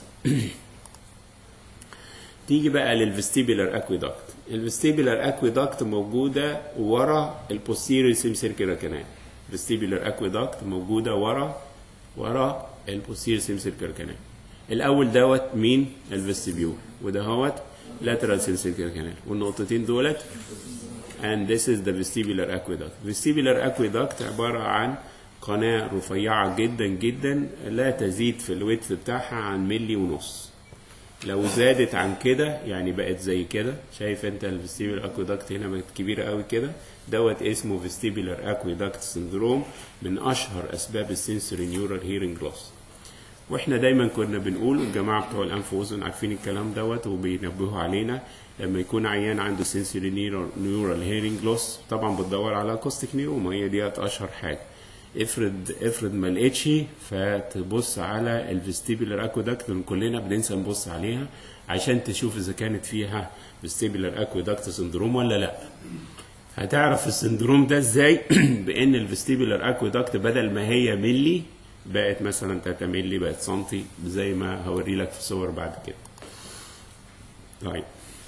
تيجي بقى للفستيبولار اكويدكت الفستيبولار اكويدكت موجوده ورا البوستيريور سيم سيركلر كانال الفستيبولار اكويدكت موجوده ورا ورا البوستيريور سيم سيركلر كانال الاول دوت مين الفستيبيول وده هوت lateral سيم سيركلر كانال والنقطتين دولت and this is the vestibular aqueduct vestibular aqueduct عباره عن قناه رفيعه جدا جدا لا تزيد في الويدث بتاعها عن ملي ونص لو زادت عن كده يعني بقت زي كده شايف انت الفستيبولار اكويدكت هنا بقت كبيره قوي كده دوت اسمه فيستيبولار اكويدكت سندروم من اشهر اسباب السنسوري نيورال هيرنج لوس واحنا دايما كنا بنقول الجماعه بتوع الانف واذن عارفين الكلام دوت وبينبهوا علينا لما يكون عيان عنده سنسوري نيورال هيرنج لوس طبعا بتدور على كوستيك نيوما هي ديت اشهر حاجه افرض افرض ما لقيتش فتبص على الفستيبولار اكويدكت اللي كلنا بننسى نبص عليها عشان تشوف اذا كانت فيها فستيبولار اكويدكت سندروم ولا لا هتعرف السندروم ده ازاي بان الفستيبولار اكويدكت بدل ما هي ملي بقت مثلا 3 ملي بقت سنتي زي ما هوري لك في صور بعد كده طيب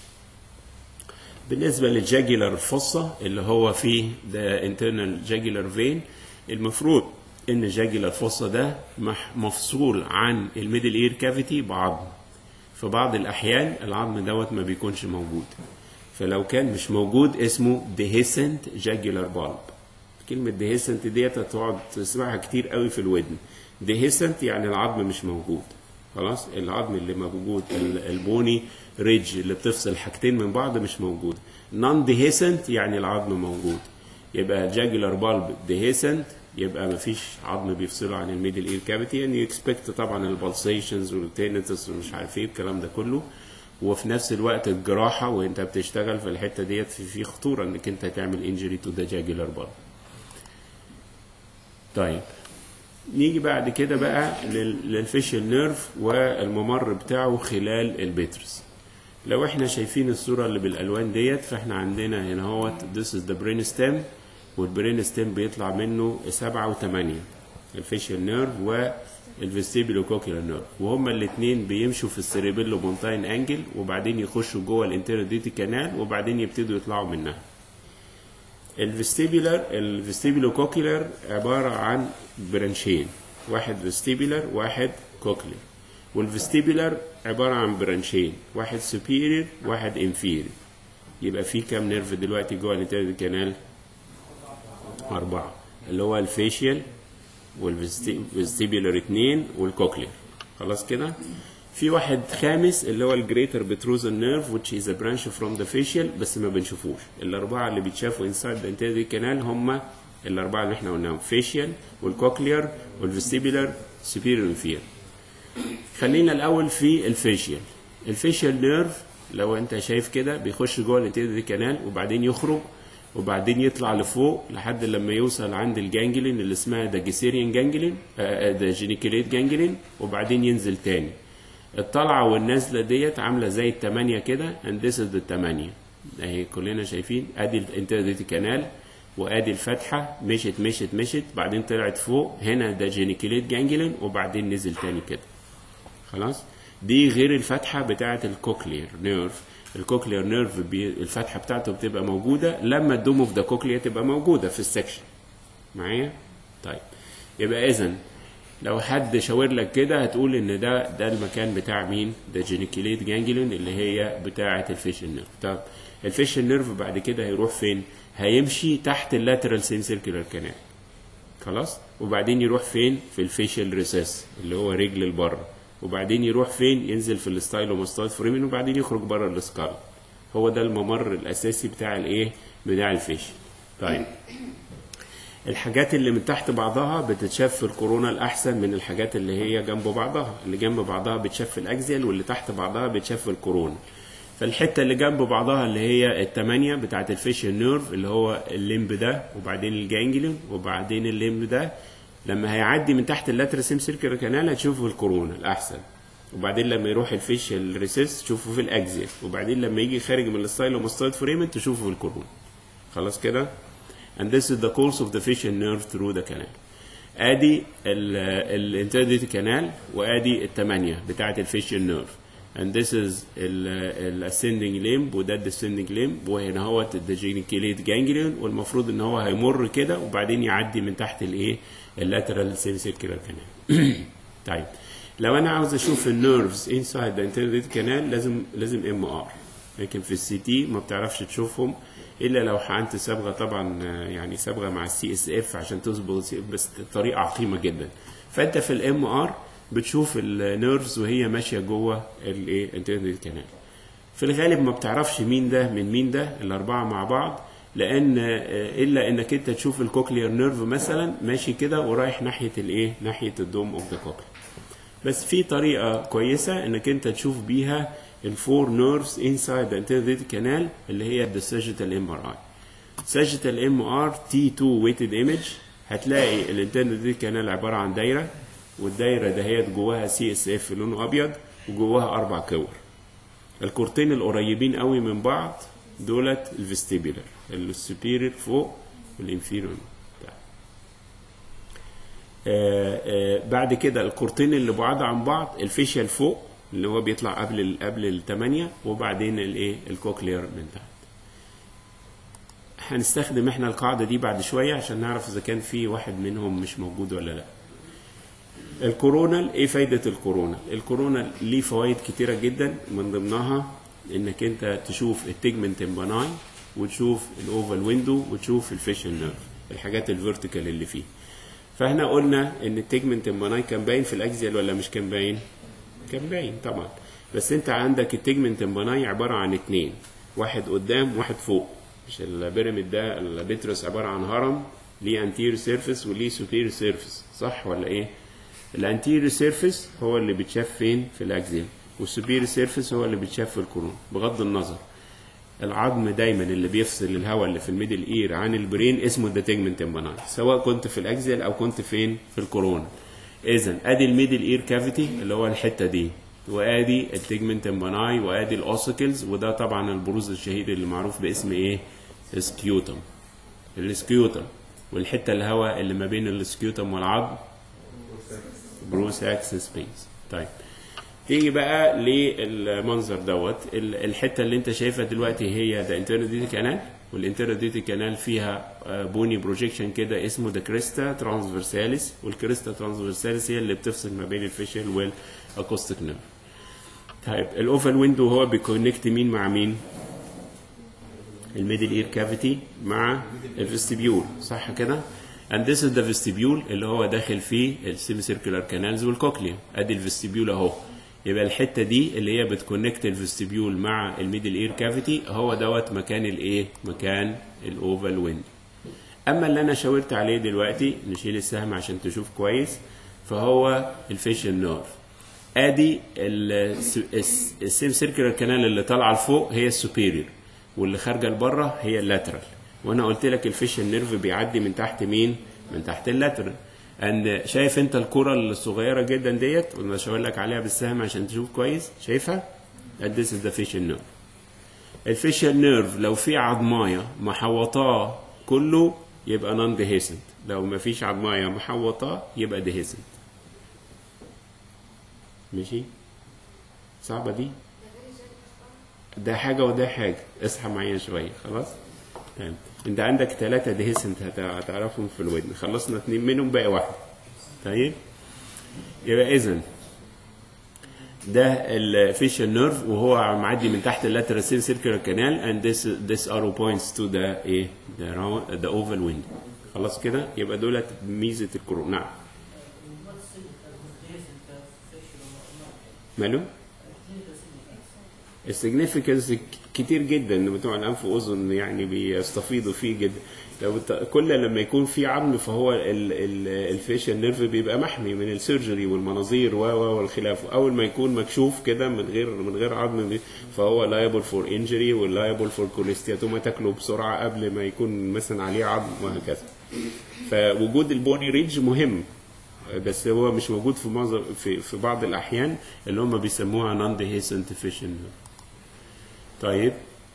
بالنسبه للجاجيلر فوسا اللي هو فيه ده انترنال جاجيلر فين المفروض ان الجاجيلر فوسا ده مفصول عن الميدل اير كافيتي بعظم في بعض الاحيان العظم دوت ما بيكونش موجود فلو كان مش موجود اسمه ديهيسنت جاجيلر بالب كلمة ديهيسنت ديت هتقعد تسمعها كتير قوي في الودن ديهيسنت يعني العظم مش موجود خلاص العظم اللي موجود البوني ريدج اللي بتفصل حاجتين من بعض مش موجود نون ديهيسنت يعني العظم موجود يبقى جاجولار بالب ديهيسنت يبقى مفيش عظم بيفصله عن الميدل اير كافيتي يعني اكسبكت طبعا البلسيشنز والتينتس ومش عارف ايه الكلام ده كله وفي نفس الوقت الجراحه وانت بتشتغل في الحته ديت في, في خطوره انك انت تعمل انجري تو ذا جاجولار بالب طيب نيجي بعد كده بقى للفيشل نيرف والممر بتاعه خلال البيترس لو احنا شايفين الصورة اللي بالألوان ديت فاحنا عندنا هنا هوت this is the brain stem والبرين ستيم بيطلع منه سبعة وثمانية الفيشل نيرف والفيستيبولو كوكيولار نيرف وهما الاثنين بيمشوا في السيريبيلو مونتاين انجل وبعدين يخشوا جوه الانتيروديتي كانال وبعدين يبتدوا يطلعوا منها الفيستيبولار الفيستيبولو كوكيولار عبارة عن برانشين واحد فيستيبولار واحد كوكلير والفيستيبولار عبارة عن برانشين واحد سوبيريور واحد انفيريور يبقى في كام نيرف دلوقتي جوه الانتيريور كانال أربعة اللي هو الفيشيال والفيستيبولار اتنين والكوكلير خلاص كده في واحد خامس اللي هو الجريتر بتروزن نيرف which is a branch from the facial بس ما بنشوفوش الأربعة اللي بيتشافوا inside the anterior canal هم الأربعة اللي احنا قلناهم facial والكوكلير والفيستيبولار superior inferior خلينا الأول في الفيشيال الفيشيال نيرف لو انت شايف كده بيخش جوه الانتيريور كانال وبعدين يخرج وبعدين يطلع لفوق لحد لما يوصل عند الجانجلين اللي اسمها ده جيسيريان جانجلين ده جينيكوليت جانجلين وبعدين ينزل تاني الطلعة والنازلة ديت عاملة زي التمانية كده and this is التمانية اهي كلنا شايفين ادي الانتيريور كانال وادي الفتحة مشت مشت مشت بعدين طلعت فوق هنا ده جينيكوليت جانجلين وبعدين نزل تاني كده خلاص دي غير الفتحة بتاعة الكوكلير نيرف الكوكلير نيرف بي الفتحة بتاعته بتبقى موجودة لما الدوم اوف ذا كوكليا تبقى موجودة في السكشن معايا طيب يبقى اذا لو حد شاور لك كده هتقول ان ده ده المكان بتاع مين ده جينيكوليت جانجلين اللي هي بتاعة الفيشل نيرف طب الفيشل نيرف بعد كده هيروح فين هيمشي تحت اللاترال سين سيركولار كانال خلاص وبعدين يروح فين في الفيشل ريسيس اللي هو رجل البره وبعدين يروح فين ينزل في الستايلوماستويد فريمين وبعدين يخرج بره السكال هو ده الممر الاساسي بتاع الايه بتاع الفيش طيب الحاجات اللي من تحت بعضها بتتشاف في الكورونا الاحسن من الحاجات اللي هي جنب بعضها اللي جنب بعضها بتشاف في الاكزيال واللي تحت بعضها بتشاف في الكورونا فالحته اللي جنب بعضها اللي هي الثمانيه بتاعه الفيشل نيرف اللي هو الليمب ده وبعدين الجانجلين وبعدين الليمب ده لما هيعدي من تحت اللاترال سيم سيركل كانال هتشوفه الكورونا الاحسن وبعدين لما يروح الفيشال ريسيس تشوفه في الاكزيال وبعدين لما يجي خارج من الستايلوماستويد فوريمن تشوفه في الكورون خلاص كده and this is the course of the facial nerve through the canal ادي الانترنت كانال وادي الثمانيه بتاعه الفيشال نيرف and this is الاسcending limb وده descending limb وهنا هو الديجينيكيليت جانجليون والمفروض ان هو هيمر كده وبعدين يعدي من تحت الايه اللاترال سيمي سيركيولار كانال طيب لو انا عاوز اشوف النيرفز انسايد ذا انترنت كانال لازم لازم ام ار لكن في السي تي ما بتعرفش تشوفهم الا لو حقنت صبغه طبعا يعني صبغه مع السي اس اف عشان تظبط بس طريقه عقيمه جدا فانت في الام ار بتشوف النيرفز وهي ماشيه جوه الايه انترنت كانال في الغالب ما بتعرفش مين ده من مين ده الاربعه مع بعض لان الا انك انت تشوف الكوكلير نيرف مثلا ماشي كده ورايح ناحيه الايه ناحيه الدوم اوف ذا كوكلي بس في طريقه كويسه انك انت تشوف بيها الفور نيرفز انسايد ذا انترنت كانال اللي هي الساجيتال ام ار اي ساجيتال ام ار تي 2 ويتد ايمج هتلاقي الانترنت كانال عباره عن دايره والدايره دهيت جواها سي اس اف لونه ابيض وجواها اربع كور الكورتين القريبين قوي من بعض دولت الفيستيبولار السوبيريور فوق والانفيريور آه آه بعد كده الكورتين اللي بعاد عن بعض الفيشيال فوق اللي هو بيطلع قبل ال قبل الثمانية وبعدين الايه الكوكلير من تحت هنستخدم احنا القاعدة دي بعد شوية عشان نعرف اذا كان في واحد منهم مش موجود ولا لا الكورونال ايه فايدة الكورونال الكورونال ليه فوائد كتيرة جدا من ضمنها انك انت تشوف التيجمنت امباناي وتشوف الاوفال ويندو وتشوف الفيشل نيرف الحاجات الفيرتيكال اللي فيه فاحنا قلنا ان التيجمنت امباناي كان باين في الاكزيال ولا مش كان باين كان باين طبعا بس انت عندك التيجمنت امباناي عبارة عن اتنين واحد قدام واحد فوق مش البيراميد ده البيترس عبارة عن هرم ليه انتير سيرفيس وليه سوبير سيرفيس صح ولا ايه الانتيريور سيرفيس هو اللي بيتشاف فين في الاكزيل والسوبير سيرفيس هو اللي بيتشاف في القرون بغض النظر العظم دايما اللي بيفصل الهواء اللي في الميدل اير عن البرين اسمه الديتيجمنت امباناي سواء كنت في الاكزيل او كنت فين في الكورونا اذا ادي الميدل اير كافيتي اللي هو الحته دي وادي التيجمنت امباناي وادي الاوسيكلز وده طبعا البروز الشهير اللي معروف باسم ايه سكيوتم السكيوتم والحته الهواء اللي ما بين السكيوتم والعظم بروس اكسس سبيس طيب تيجي بقى للمنظر دوت الحته اللي انت شايفها دلوقتي هي ده انترنال ديتي كانال والانترنال ديتي كانال فيها بوني بروجيكشن كده اسمه ده كريستا ترانسفيرساليس والكريستا ترانسفيرساليس هي اللي بتفصل ما بين الفيشل والاكوستيك نيرف طيب الاوفال ويندو هو بيكونكت مين مع مين الميدل اير كافيتي مع الفيستيبيول صح كده and this is the vestibule اللي هو داخل فيه السيمي سيركولار كانالز والكوكليا ادي الفيستيبيول اهو يبقى الحته دي اللي هي بتكونكت الفيستيبيول مع الميدل اير كافيتي هو دوت مكان الايه مكان الاوفال ويند اما اللي انا شاورت عليه دلوقتي نشيل السهم عشان تشوف كويس فهو الفيشل نيرف ادي السيم سيركولار كانال اللي طالعه لفوق هي السوبيريور واللي خارجه لبره هي اللاترال وانا قلت لك الفيشل نيرف بيعدي من تحت مين من تحت اللاترال ان شايف انت الكره الصغيره جدا ديت وانا شاور لك عليها بالسهم عشان تشوف كويس شايفها this is the facial nerve الفيشل نيرف لو في عظمايه محوطاه كله يبقى نون ديهيسنت لو ما فيش عظمايه محوطاه يبقى ديهيسنت ماشي صعبه دي ده حاجه وده حاجه اصحى معايا شويه خلاص تمام انت عندك ثلاثة ديهيسنت هتعرفهم في الودن خلصنا اثنين منهم باقي واحد طيب يبقى اذا ده الفيشال نيرف وهو معدي من تحت اللاترال سيركلر كانال and this this arrow points to the ايه the round the oval window خلاص كده يبقى دولت ميزه الكورونا نعم ماله؟ السيجنيفيكانس كتير جدا بتوع الانف واذن يعني بيستفيضوا فيه جدا لو كل لما يكون في عظم فهو الفيشل نيرف بيبقى محمي من السيرجري والمناظير و والخلاف اول ما يكون مكشوف كده من غير من غير عظم فهو لايبل فور انجري ولايبل فور كوليستياتوما تاكله بسرعه قبل ما يكون مثلا عليه عظم وهكذا فوجود البوني ريدج مهم بس هو مش موجود في معظم في في بعض الاحيان اللي هم بيسموها نون ديهيسنت فيشن طيب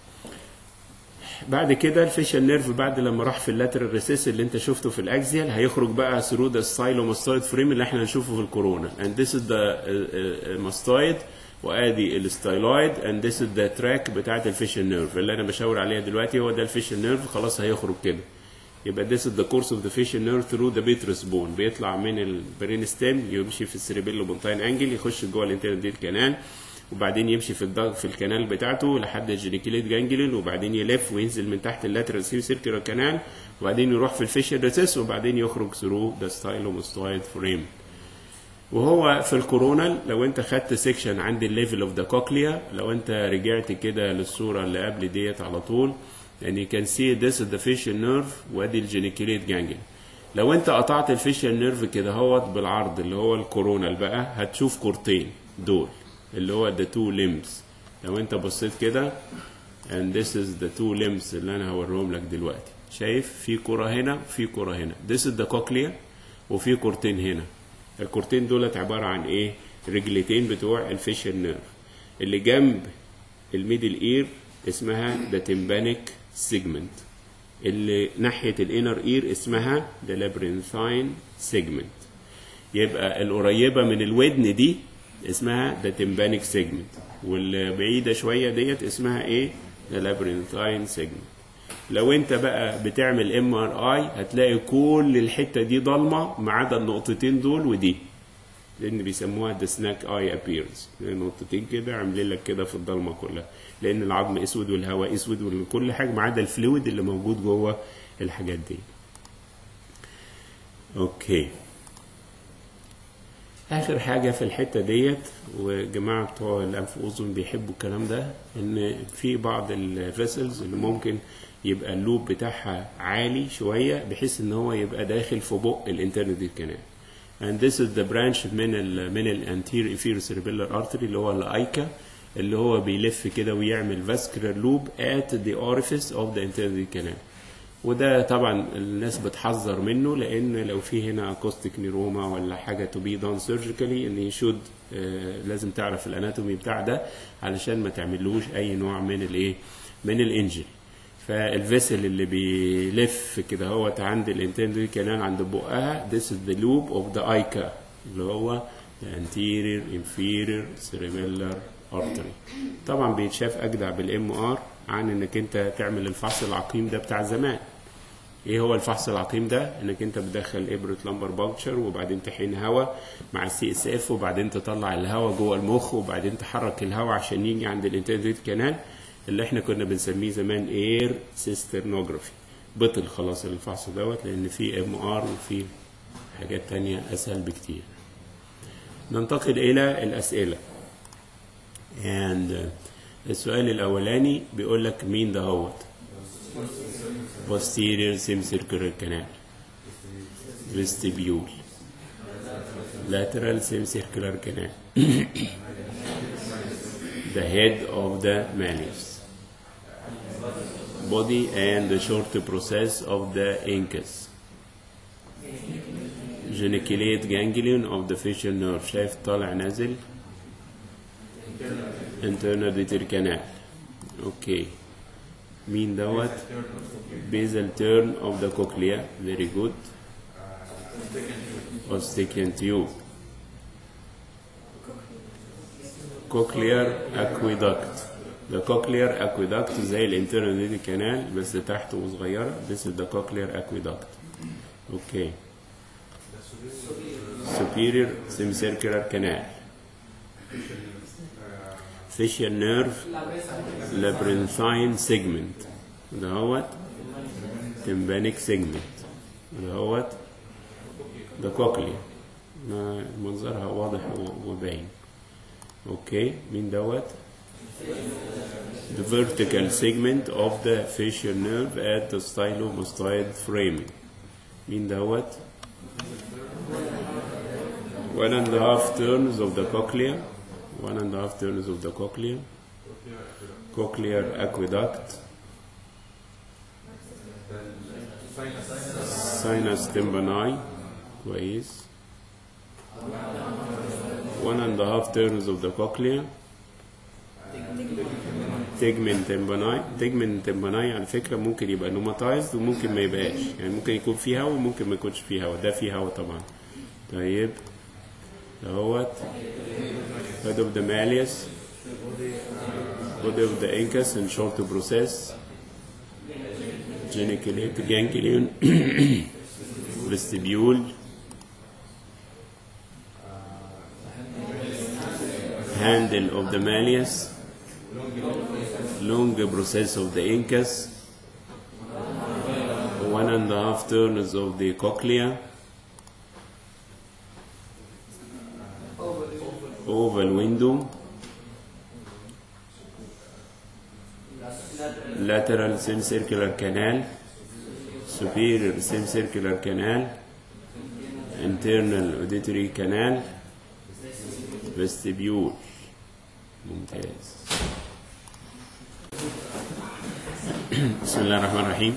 بعد كده الفيشال نيرف بعد لما راح في اللاترال ريسيس اللي انت شفته في الاكزيال هيخرج بقى ثرو ذا ستايلوماستويد فريم اللي احنا هنشوفه في الكورونا and this is the ماستويد وادي الستايلويد and this is the track بتاعت الفيشال نيرف اللي انا بشاور عليها دلوقتي هو ده الفيشال نيرف خلاص هيخرج كده يبقى this is the course of the facial nerve through the petrous bone بيطلع من البرين ستيم يمشي في السيريبيلو بونتاين انجل يخش جوه الانترنال كانال وبعدين يمشي في الضغط في الكنال بتاعته لحد الجينيكليت جانجلين وبعدين يلف وينزل من تحت اللاترال سيو سيركلر كانال وبعدين يروح في الفيشال ريسيس وبعدين يخرج ثرو ذا ستايلوماستويد فريم وهو في الكورونال لو انت خدت سيكشن عند الليفل اوف ذا كوكليا لو انت رجعت كده للصوره اللي قبل ديت على طول يعني كان سي this is the facial nerve وادي الجينيكليت جانجل لو انت قطعت الفيشال نيرف كده هوت بالعرض اللي هو الكورونال بقى هتشوف كورتين دول اللي هو the two limbs لو انت بصيت كده and this is the two limbs اللي انا هوريهم لك دلوقتي شايف في كرة هنا في كرة هنا this is the cochlea وفي كورتين هنا الكورتين دولت عبارة عن ايه رجلتين بتوع الفيشال نيرف اللي جنب الميدل اير اسمها the tympanic segment اللي ناحية الانر اير اسمها the labyrinthine segment يبقى القريبة من الودن دي اسمها the tympanic segment واللي بعيدة شوية ديت اسمها ايه the labyrinthine segment لو انت بقى بتعمل ام ار اي هتلاقي كل الحتة دي ضلمة ما عدا النقطتين دول ودي لان بيسموها the snack eye appearance نقطتين كده عاملين لك كده في الضلمه كلها لان العظم اسود والهواء اسود وكل حاجه ما عدا الفلويد اللي موجود جوه الحاجات دي اوكي اخر حاجه في الحته ديت وجماعه بتوع الانف واذن بيحبوا الكلام ده ان في بعض الفيسلز اللي ممكن يبقى اللوب بتاعها عالي شويه بحيث ان هو يبقى داخل في بق الانترنال كانال and this is the branch من ال من الانتير inferior cerebellar artery اللي هو الايكا اللي هو بيلف كده ويعمل vascular loop at the orifice of the internal canal وده طبعا الناس بتحذر منه لان لو في هنا acoustic نيروما ولا حاجه to be done surgically ان should آه لازم تعرف الاناتومي بتاع ده علشان ما تعملوش اي نوع من الايه من الانجري فالفيسل اللي بيلف كده هو عند الانترنال كانال عند بقها this is the loop of the ica اللي هو the anterior inferior cerebellar artery طبعا بيتشاف اجدع بالام ار عن انك انت تعمل الفحص العقيم ده بتاع زمان ايه هو الفحص العقيم ده انك انت بتدخل ابره لمبر بانكشر وبعدين تحين هواء مع السي اس اف وبعدين تطلع الهواء جوه المخ وبعدين تحرك الهواء عشان يجي عند الانترنال كانال اللي احنا كنا بنسميه زمان اير سيسترنوجرافي بطل خلاص الفحص دوت لان في ام ار وفي حاجات تانية اسهل بكتير ننتقل الى الاسئله and السؤال الاولاني بيقول لك مين دهوت posterior semicircular canal vestibule lateral semicircular canal the head of the malleus body and the short process of the incus geniculate ganglion of the facial nerve شايف طالع نازل internal deter canal اوكي مين دوت basal turn of the cochlea very good Eustachian tube cochlear aqueduct the cochlear aqueduct زي الانترنال دي كانال بس تحت وصغيرة this is the cochlear aqueduct okay superior semicircular canal facial nerve labyrinthine segment دهوت tympanic segment دهوت the cochlea منظرها واضح وباين اوكي مين دوت the vertical segment of the facial nerve at the stylomastoid framing مين دوت one and a half turns of the cochlea one and a half turns of the cochlea cochlear aqueduct sinus tympani كويس one and a half turns of the cochlea tegment tympani tegment tympani على فكرة ممكن يبقى نوماتايزد وممكن ما يبقاش يعني ممكن يكون فيه هوا وممكن ما يكونش فيه هوا ده فيه هوا طبعا طيب اهوت head of the malleus body of the incus and short process geniculate ganglion vestibule handle of the malleus long process of the incus one and a half turns of the cochlea oval window lateral semicircular canal superior semicircular canal internal auditory canal vestibule ممتاز بسم الله الرحمن الرحيم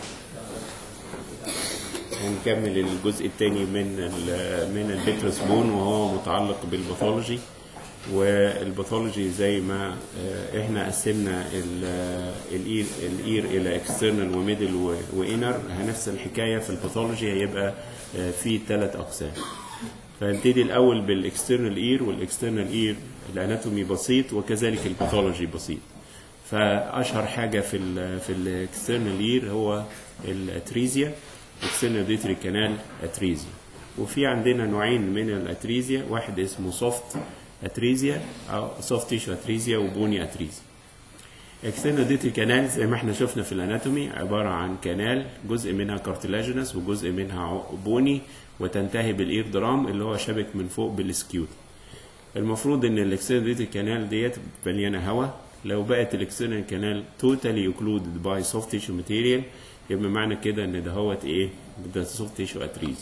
هنكمل الجزء الثاني من ال من البيترس بون وهو متعلق بالباثولوجي والباثولوجي زي ما آه، احنا قسمنا ال- الاير الاير الى اكسترنال وميدل وانر نفس الحكايه في الباثولوجي هيبقى آه، في ثلاث اقسام فنبتدي الاول بالاكسترنال اير والاكسترنال اير الاناتومي بسيط وكذلك الباثولوجي بسيط فاشهر حاجه في ال في الاكسترنال اير هو الاتريزيا اكسترنال ديتري كانال اتريزيا وفي عندنا نوعين من الاتريزيا واحد اسمه سوفت اتريزيا او سوفت تيشو اتريزيا وبوني اتريزيا اكسترنال ديتري كانال زي ما احنا شفنا في الاناتومي عباره عن كانال جزء منها كارتلاجينس وجزء منها بوني وتنتهي بالاير درام اللي هو شبك من فوق بالسكيوت المفروض ان الاكسترنال كانال ديت مليانه هواء لو بقت الاكسترنال كانال توتالي اوكلودد باي سوفت تيشو ماتيريال يبقى معنى كده ان دهوت ايه ده سوفت تيشو اتريز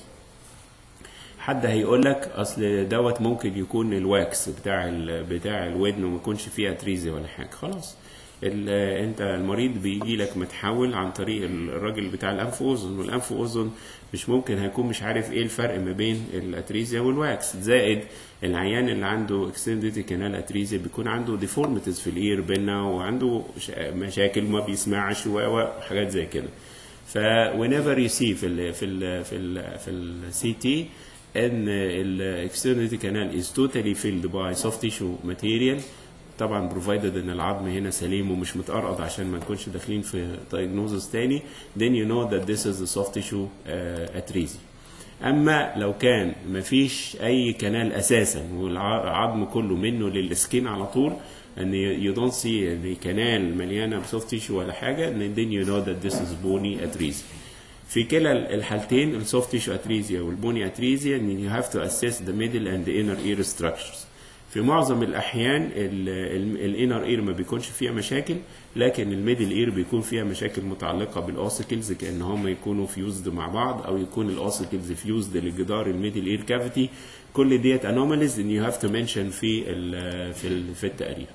حد هيقول لك اصل دوت ممكن يكون الواكس بتاع ال بتاع الودن وما يكونش فيه اتريزي ولا حاجه خلاص ال- انت المريض بيجي لك متحول عن طريق الراجل بتاع الانف واذن والانف واذن مش ممكن هيكون مش عارف ايه الفرق ما بين الاتريزيا والواكس زائد العيان اللي عنده اكستندد كانال اتريزيا بيكون عنده ديفورميتيز في الاير بينا وعنده ش- مشاكل ما بيسمعش و- وحاجات زي كده ف whenever you see في ال في ال في ال في السي تي ان الاكسترنال كانال is totally filled by soft tissue material طبعا provided ان العظم هنا سليم ومش متقرقض عشان ما نكونش داخلين في diagnosis تاني then you know that this is a soft tissue uh, atresia اما لو كان مفيش اي كنال اساسا والعظم كله منه للسكين على طول ان you don't see the canal مليانه بسوفت تيشو ولا حاجه and then you know that this is bony atresia في كلا الحالتين السوفت تيشو اتريزيا والبوني اتريزيا ان you have to assess the middle and the inner ear structures في معظم الاحيان الانر اير ما بيكونش فيها مشاكل لكن الميدل اير بيكون فيها مشاكل متعلقه بالاوسيكلز كان هم يكونوا فيوزد مع بعض او يكون الاوسيكلز فيوزد لجدار الميدل اير كافيتي كل ديت انوماليز ان يو هاف تو منشن في ال في ال في التقرير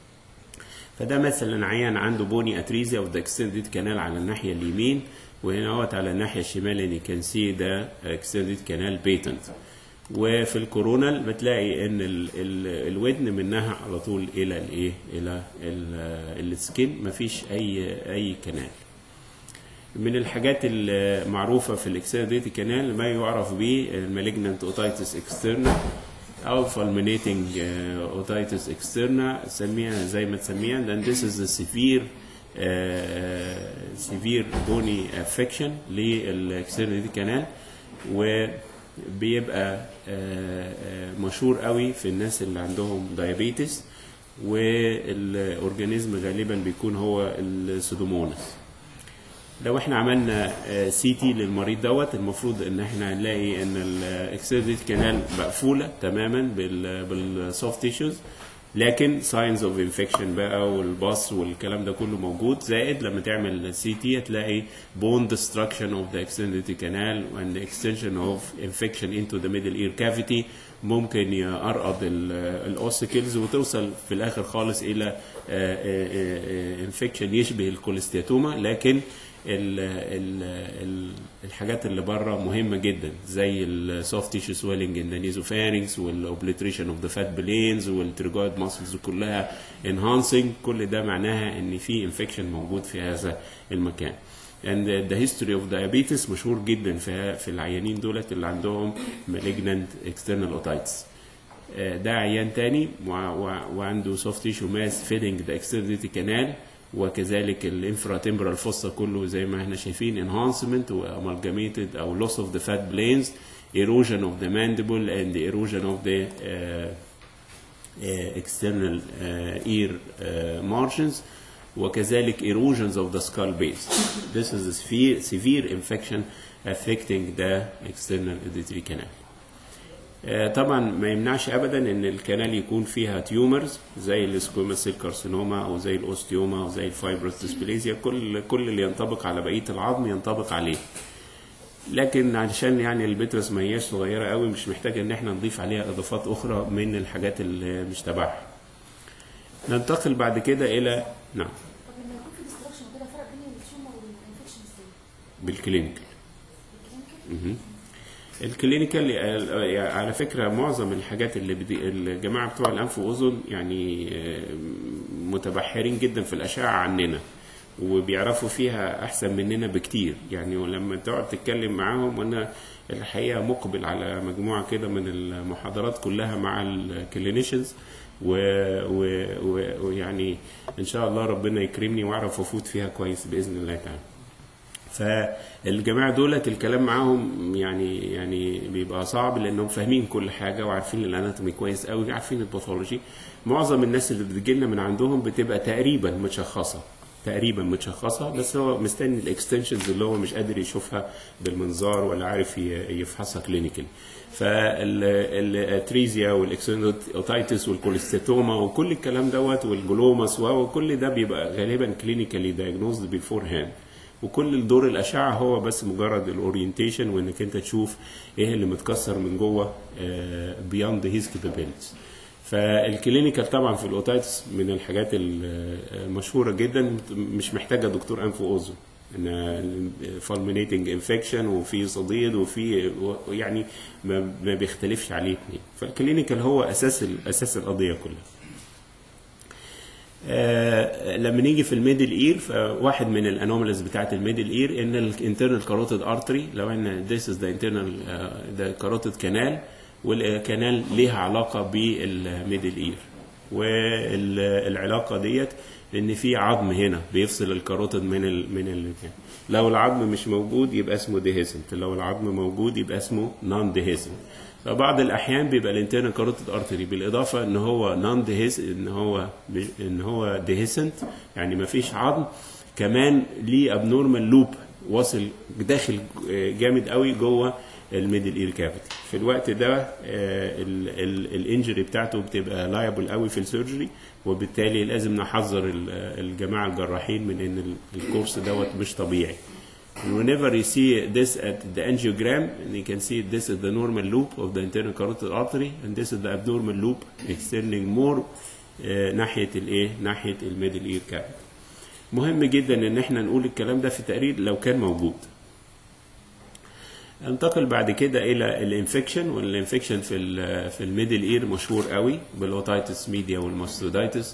فده مثلا عيان عنده بوني اتريزيا اوف ذا اكستندد كانال على الناحيه اليمين وهنا اهوت على الناحيه الشمال ان كان سي ده اكستندد كانال بيتنت وفي الكورونال بتلاقي ان ال ال الودن منها على طول الى الايه الى ال- السكين مفيش اي اي كنال من الحاجات المعروفه في الاكسيديتي كانال ما يعرف به المالجنانت اوتايتس اكسترنا او فالمينيتنج اوتايتس اكسترنا سميها زي ما تسميها لان this is a severe سيفير بوني افكشن للاكسترنال كانال وبيبقى آه، آه، مشهور قوي في الناس اللي عندهم دايابيتس والاورجانيزم غالبا بيكون هو السودوموناس لو احنا عملنا سي تي للمريض دوت المفروض ان احنا هنلاقي ان الاكسيديت كانال مقفوله تماما بالسوفت تيشوز لكن ساينز اوف انفكشن بقى والباص والكلام ده كله موجود زائد لما تعمل سي تي هتلاقي بون destruction of the extended canal and extension of infection into the middle ear cavity ممكن يقرقض الاوسيكلز وتوصل في الاخر خالص الى انفكشن يشبه الكوليستياتوما لكن ال ال ال الحاجات اللي بره مهمه جدا زي السوفت تيشو سويلنج ان ذا نيزوفارينكس والاوبليتريشن اوف ذا فات بلينز والتريجويد ماسلز كلها انهانسنج كل ده معناها ان في انفكشن موجود في هذا المكان and the history of diabetes مشهور جدا في في العيانين دولت اللي عندهم malignant external otitis آه، ده عيان تاني وع- وع- وعنده soft tissue mass filling the extremity canal وكذلك الانفرا تمبرال فوسا كله زي ما احنا شايفين enhancement و amalgamated او loss of the fat planes erosion of the mandible and the erosion of the uh, uh, external uh, ear uh, margins وكذلك erosions of the skull base. This is a severe, severe infection affecting the external auditory canal. آه، طبعا ما يمنعش ابدا ان الكنال يكون فيها تيومرز زي السكوما سيل كارسينوما او زي الاوستيوما او زي الفايبروس ديسبليزيا كل كل اللي ينطبق على بقيه العظم ينطبق عليه لكن علشان يعني البترس ما هياش صغيره قوي مش محتاجه ان احنا نضيف عليها اضافات اخرى من الحاجات اللي مش تبعها ننتقل بعد كده الى نعم طب لما يكون في ديستراكشن وكده فرق بين التيومر والانفكشن ازاي؟ بالكلينيكال الكلينيكال؟ الكلينيكال آه، على فكره معظم الحاجات اللي بدي الجماعه بتوع الانف واذن يعني آه، متبحرين جدا في الاشعه عننا وبيعرفوا فيها احسن مننا بكتير يعني ولما تقعد تتكلم معاهم وانا الحقيقه مقبل على مجموعه كده من المحاضرات كلها مع الكلينيشنز ويعني و... و... ويعني ان شاء الله ربنا يكرمني واعرف افوت فيها كويس باذن الله تعالى فالجماعه دولت الكلام معاهم يعني يعني بيبقى صعب لانهم فاهمين كل حاجه وعارفين الاناتومي كويس قوي عارفين الباثولوجي معظم الناس اللي بتجي لنا من عندهم بتبقى تقريبا متشخصه تقريبا متشخصه بس هو مستني الاكستنشنز اللي هو مش قادر يشوفها بالمنظار ولا عارف ي- يفحصها كلينيكال فالاتريزيا والاكسونوتايتس والكوليستاتوما وكل الكلام دوت والجلوماس وكل ده بيبقى غالبا كلينيكالي دايجنوزد بيفور هاند وكل الدور الاشعه هو بس مجرد الاورينتيشن وانك انت تشوف ايه اللي متكسر من جوه بياند هيز كابابيلتيز فالكلينيكال طبعا في الاوتايتس من الحاجات المشهوره جدا مش محتاجه دكتور انف واذن ان فالمينيتنج انفكشن وفي صديد وفي يعني ما ما بيختلفش عليه اتنين فالكلينيكال هو اساس ال- اساس القضيه كلها آه، لما نيجي في الميدل اير فواحد من الانوماليز بتاعت الميدل اير ان الانترنال كاروتيد ارتري لو ان ذيس از ذا انترنال ذا كاروتيد كانال والكانال ليها علاقه بالميدل اير والعلاقه ديت ان في عظم هنا بيفصل الكاروتيد من ال من ال لو العظم مش موجود يبقى اسمه ديهيسنت لو العظم موجود يبقى اسمه نون ديهيسنت فبعض الاحيان بيبقى الانترنال كاروتيد ارتري بالاضافه ان هو نون ديهيس ان هو ان هو ديهيسنت يعني ما فيش عظم كمان ليه ابنورمال لوب واصل داخل جامد قوي جوه الميدل اير كافيتي في الوقت ده الانجري بتاعته بتبقى لايبل قوي في السيرجري وبالتالي لازم نحذر ال- الجماعه الجراحين من ان ال- الكورس دوت مش طبيعي whenever you see this at the angiogram and you can see this is the normal loop of the internal carotid artery and this is the abnormal loop extending more آه، ناحيه الايه ناحيه الميدل اير كافيتي مهم جدا ان احنا نقول الكلام ده في تقرير لو كان موجود انتقل بعد كده الى الانفكشن والانفكشن في ال في الميدل اير مشهور قوي بالاوتايتس ميديا والماستودايتس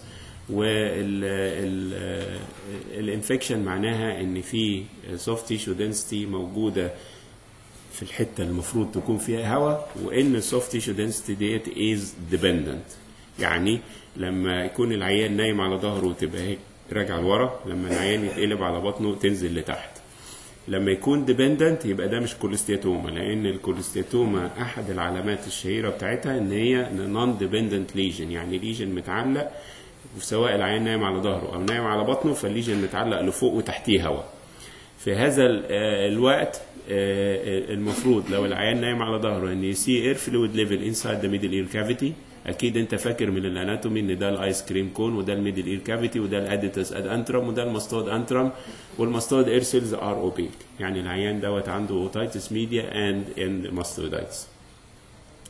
والانفكشن معناها ان في سوفت تيشو دنسيتي موجوده في الحته اللي المفروض تكون فيها هواء وان السوفت تيشو دنسيتي ديت از ديبندنت يعني لما يكون العيان نايم على ظهره تبقى هي راجعه لورا لما العيان يتقلب على بطنه تنزل لتحت لما يكون ديبندنت يبقى ده مش كوليستياتوما لان الكوليستياتوما احد العلامات الشهيره بتاعتها ان هي نون ديبندنت ليجن يعني ليجن متعلق سواء العيان نايم على ظهره او نايم على بطنه فالليجن متعلق لفوق وتحتيه هواء في هذا ال- آه، الوقت آه، المفروض لو العيان نايم على ظهره ان يسي اير فلويد ليفل انسايد ذا ميدل اير كافيتي اكيد انت فاكر من الاناتومي ان ده الايس كريم كون وده الميدل اير كافيتي وده الاديتس اد انترم وده الماستود انترم والماستود اير سيلز ار اوبيك يعني العيان دوت عنده اوتايتس ميديا اند اند ماستودايتس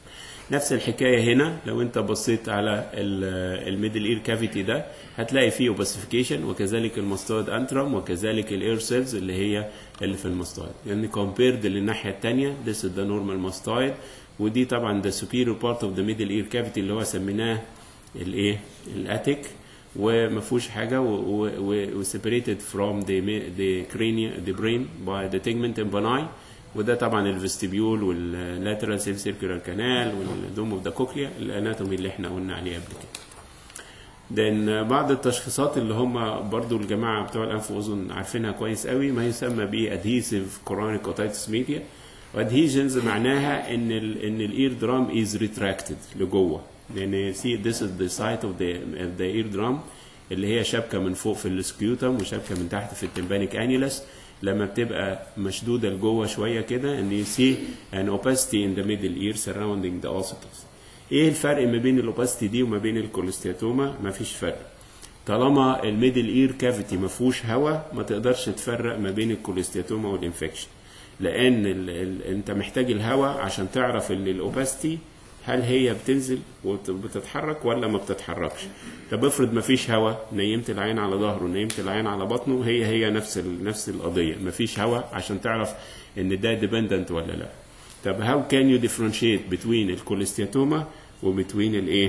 نفس الحكايه هنا لو انت بصيت على الميدل اير كافيتي ده هتلاقي فيه اوباسيفيكيشن وكذلك الماستويد انترم وكذلك الاير سيلز اللي هي اللي في الماستويد يعني كومبيرد للناحيه الثانيه this is the normal mastoid ودي طبعا the superior part of the middle ear cavity اللي هو سميناه الايه الاتيك وما فيهوش حاجه و separated from the the cranium the brain by the tegmentum boni وده طبعا الفستيبيول واللاترال سيل سيركولار كانال والدوم اوف ذا كوكليا الاناتومي اللي احنا قلنا عليه قبل كده. لان بعض التشخيصات اللي هم برضو الجماعه بتوع الانف واذن عارفينها كويس قوي ما يسمى ب ادهيسيف كورونيك اوتيتس ميديا وادهيجنز معناها ان ال ان الاير درام از ريتراكتد لجوه لان سي ذس از ذا سايت اوف ذا ذا اير درام اللي هي شبكه من فوق في السكيوتم وشبكه من تحت في التمبانيك انيلس لما بتبقى مشدوده لجوه شويه كده ان يو سي ان اوباستي ان ذا ميدل اير سراوندينج ذا اوسيكلز ايه الفرق ما بين الاوباستي دي وما بين الكوليستياتوما ما فيش فرق طالما الميدل اير كافيتي ما فيهوش هواء ما تقدرش تفرق ما بين الكوليستياتوما والانفكشن لان ال ال انت محتاج الهواء عشان تعرف ان الاوباستي هل هي بتنزل وبتتحرك ولا ما بتتحركش طب افرض ما فيش هواء نيمت العين على ظهره نيمت العين على بطنه هي هي نفس ال نفس القضيه ما فيش هواء عشان تعرف ان ده ديبندنت ولا لا طب هاو كان يو ديفرنشيت بتوين الكوليستياتوما وبتوين الايه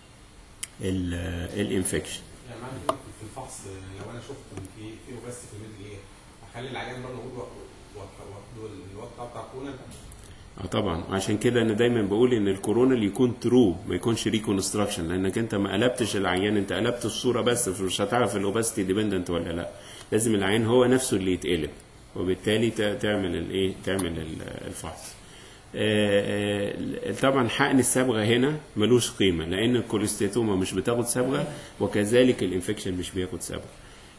الانفكشن يعني معنى في الفحص لو انا شفت ان في في بس في الميدل ايه اخلي العيان برضه اقول واخده الوقت بتاع كورونا اه طبعا عشان كده انا دايما بقول ان الكورونا اللي يكون ترو ما يكونش ريكونستراكشن لانك انت ما قلبتش العيان انت قلبت الصوره بس مش هتعرف الاوباستي ديبندنت ولا لا لازم العيان هو نفسه اللي يتقلب وبالتالي تعمل الايه تعمل الفحص طبعا حقن الصبغه هنا ملوش قيمه لان الكوليستيتوما مش بتاخد صبغه وكذلك الانفكشن مش بياخد صبغه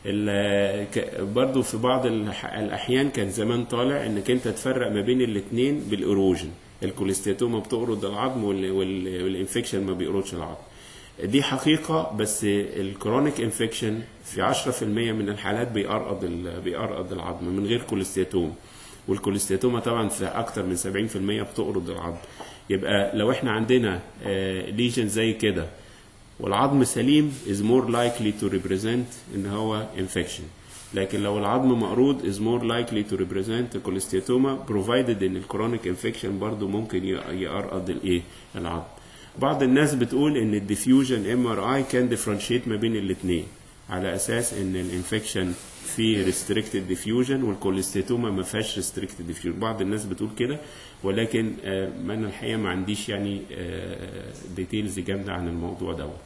برضو في بعض الاحيان كان زمان طالع انك انت تفرق ما بين الاثنين بالايروجن الكوليستيتوما بتقرض العظم والانفكشن ما بيقرضش العظم دي حقيقه بس الكرونيك انفكشن في 10% من الحالات بيقرقض بيقرقض العظم من غير كوليستيتوم والكوليستيتوما طبعا في اكتر من 70% بتقرض العظم يبقى لو احنا عندنا ليجن زي كده والعظم سليم is more likely to represent ان هو infection لكن لو العظم مقروض is more likely to represent كوليستيتوما provided ان الكرونيك انفكشن برضو ممكن يقرقض الايه العظم بعض الناس بتقول ان الديفيوجن ام ار اي كان ديفرنشيت ما بين الاثنين على اساس ان الانفكشن في ريستريكتد ديفيوجن والكوليستيتوما ما فيهاش ريستريكتد ديفيوجن بعض الناس بتقول كده ولكن آه انا الحقيقه ما عنديش يعني ديتيلز جامده عن الموضوع دوت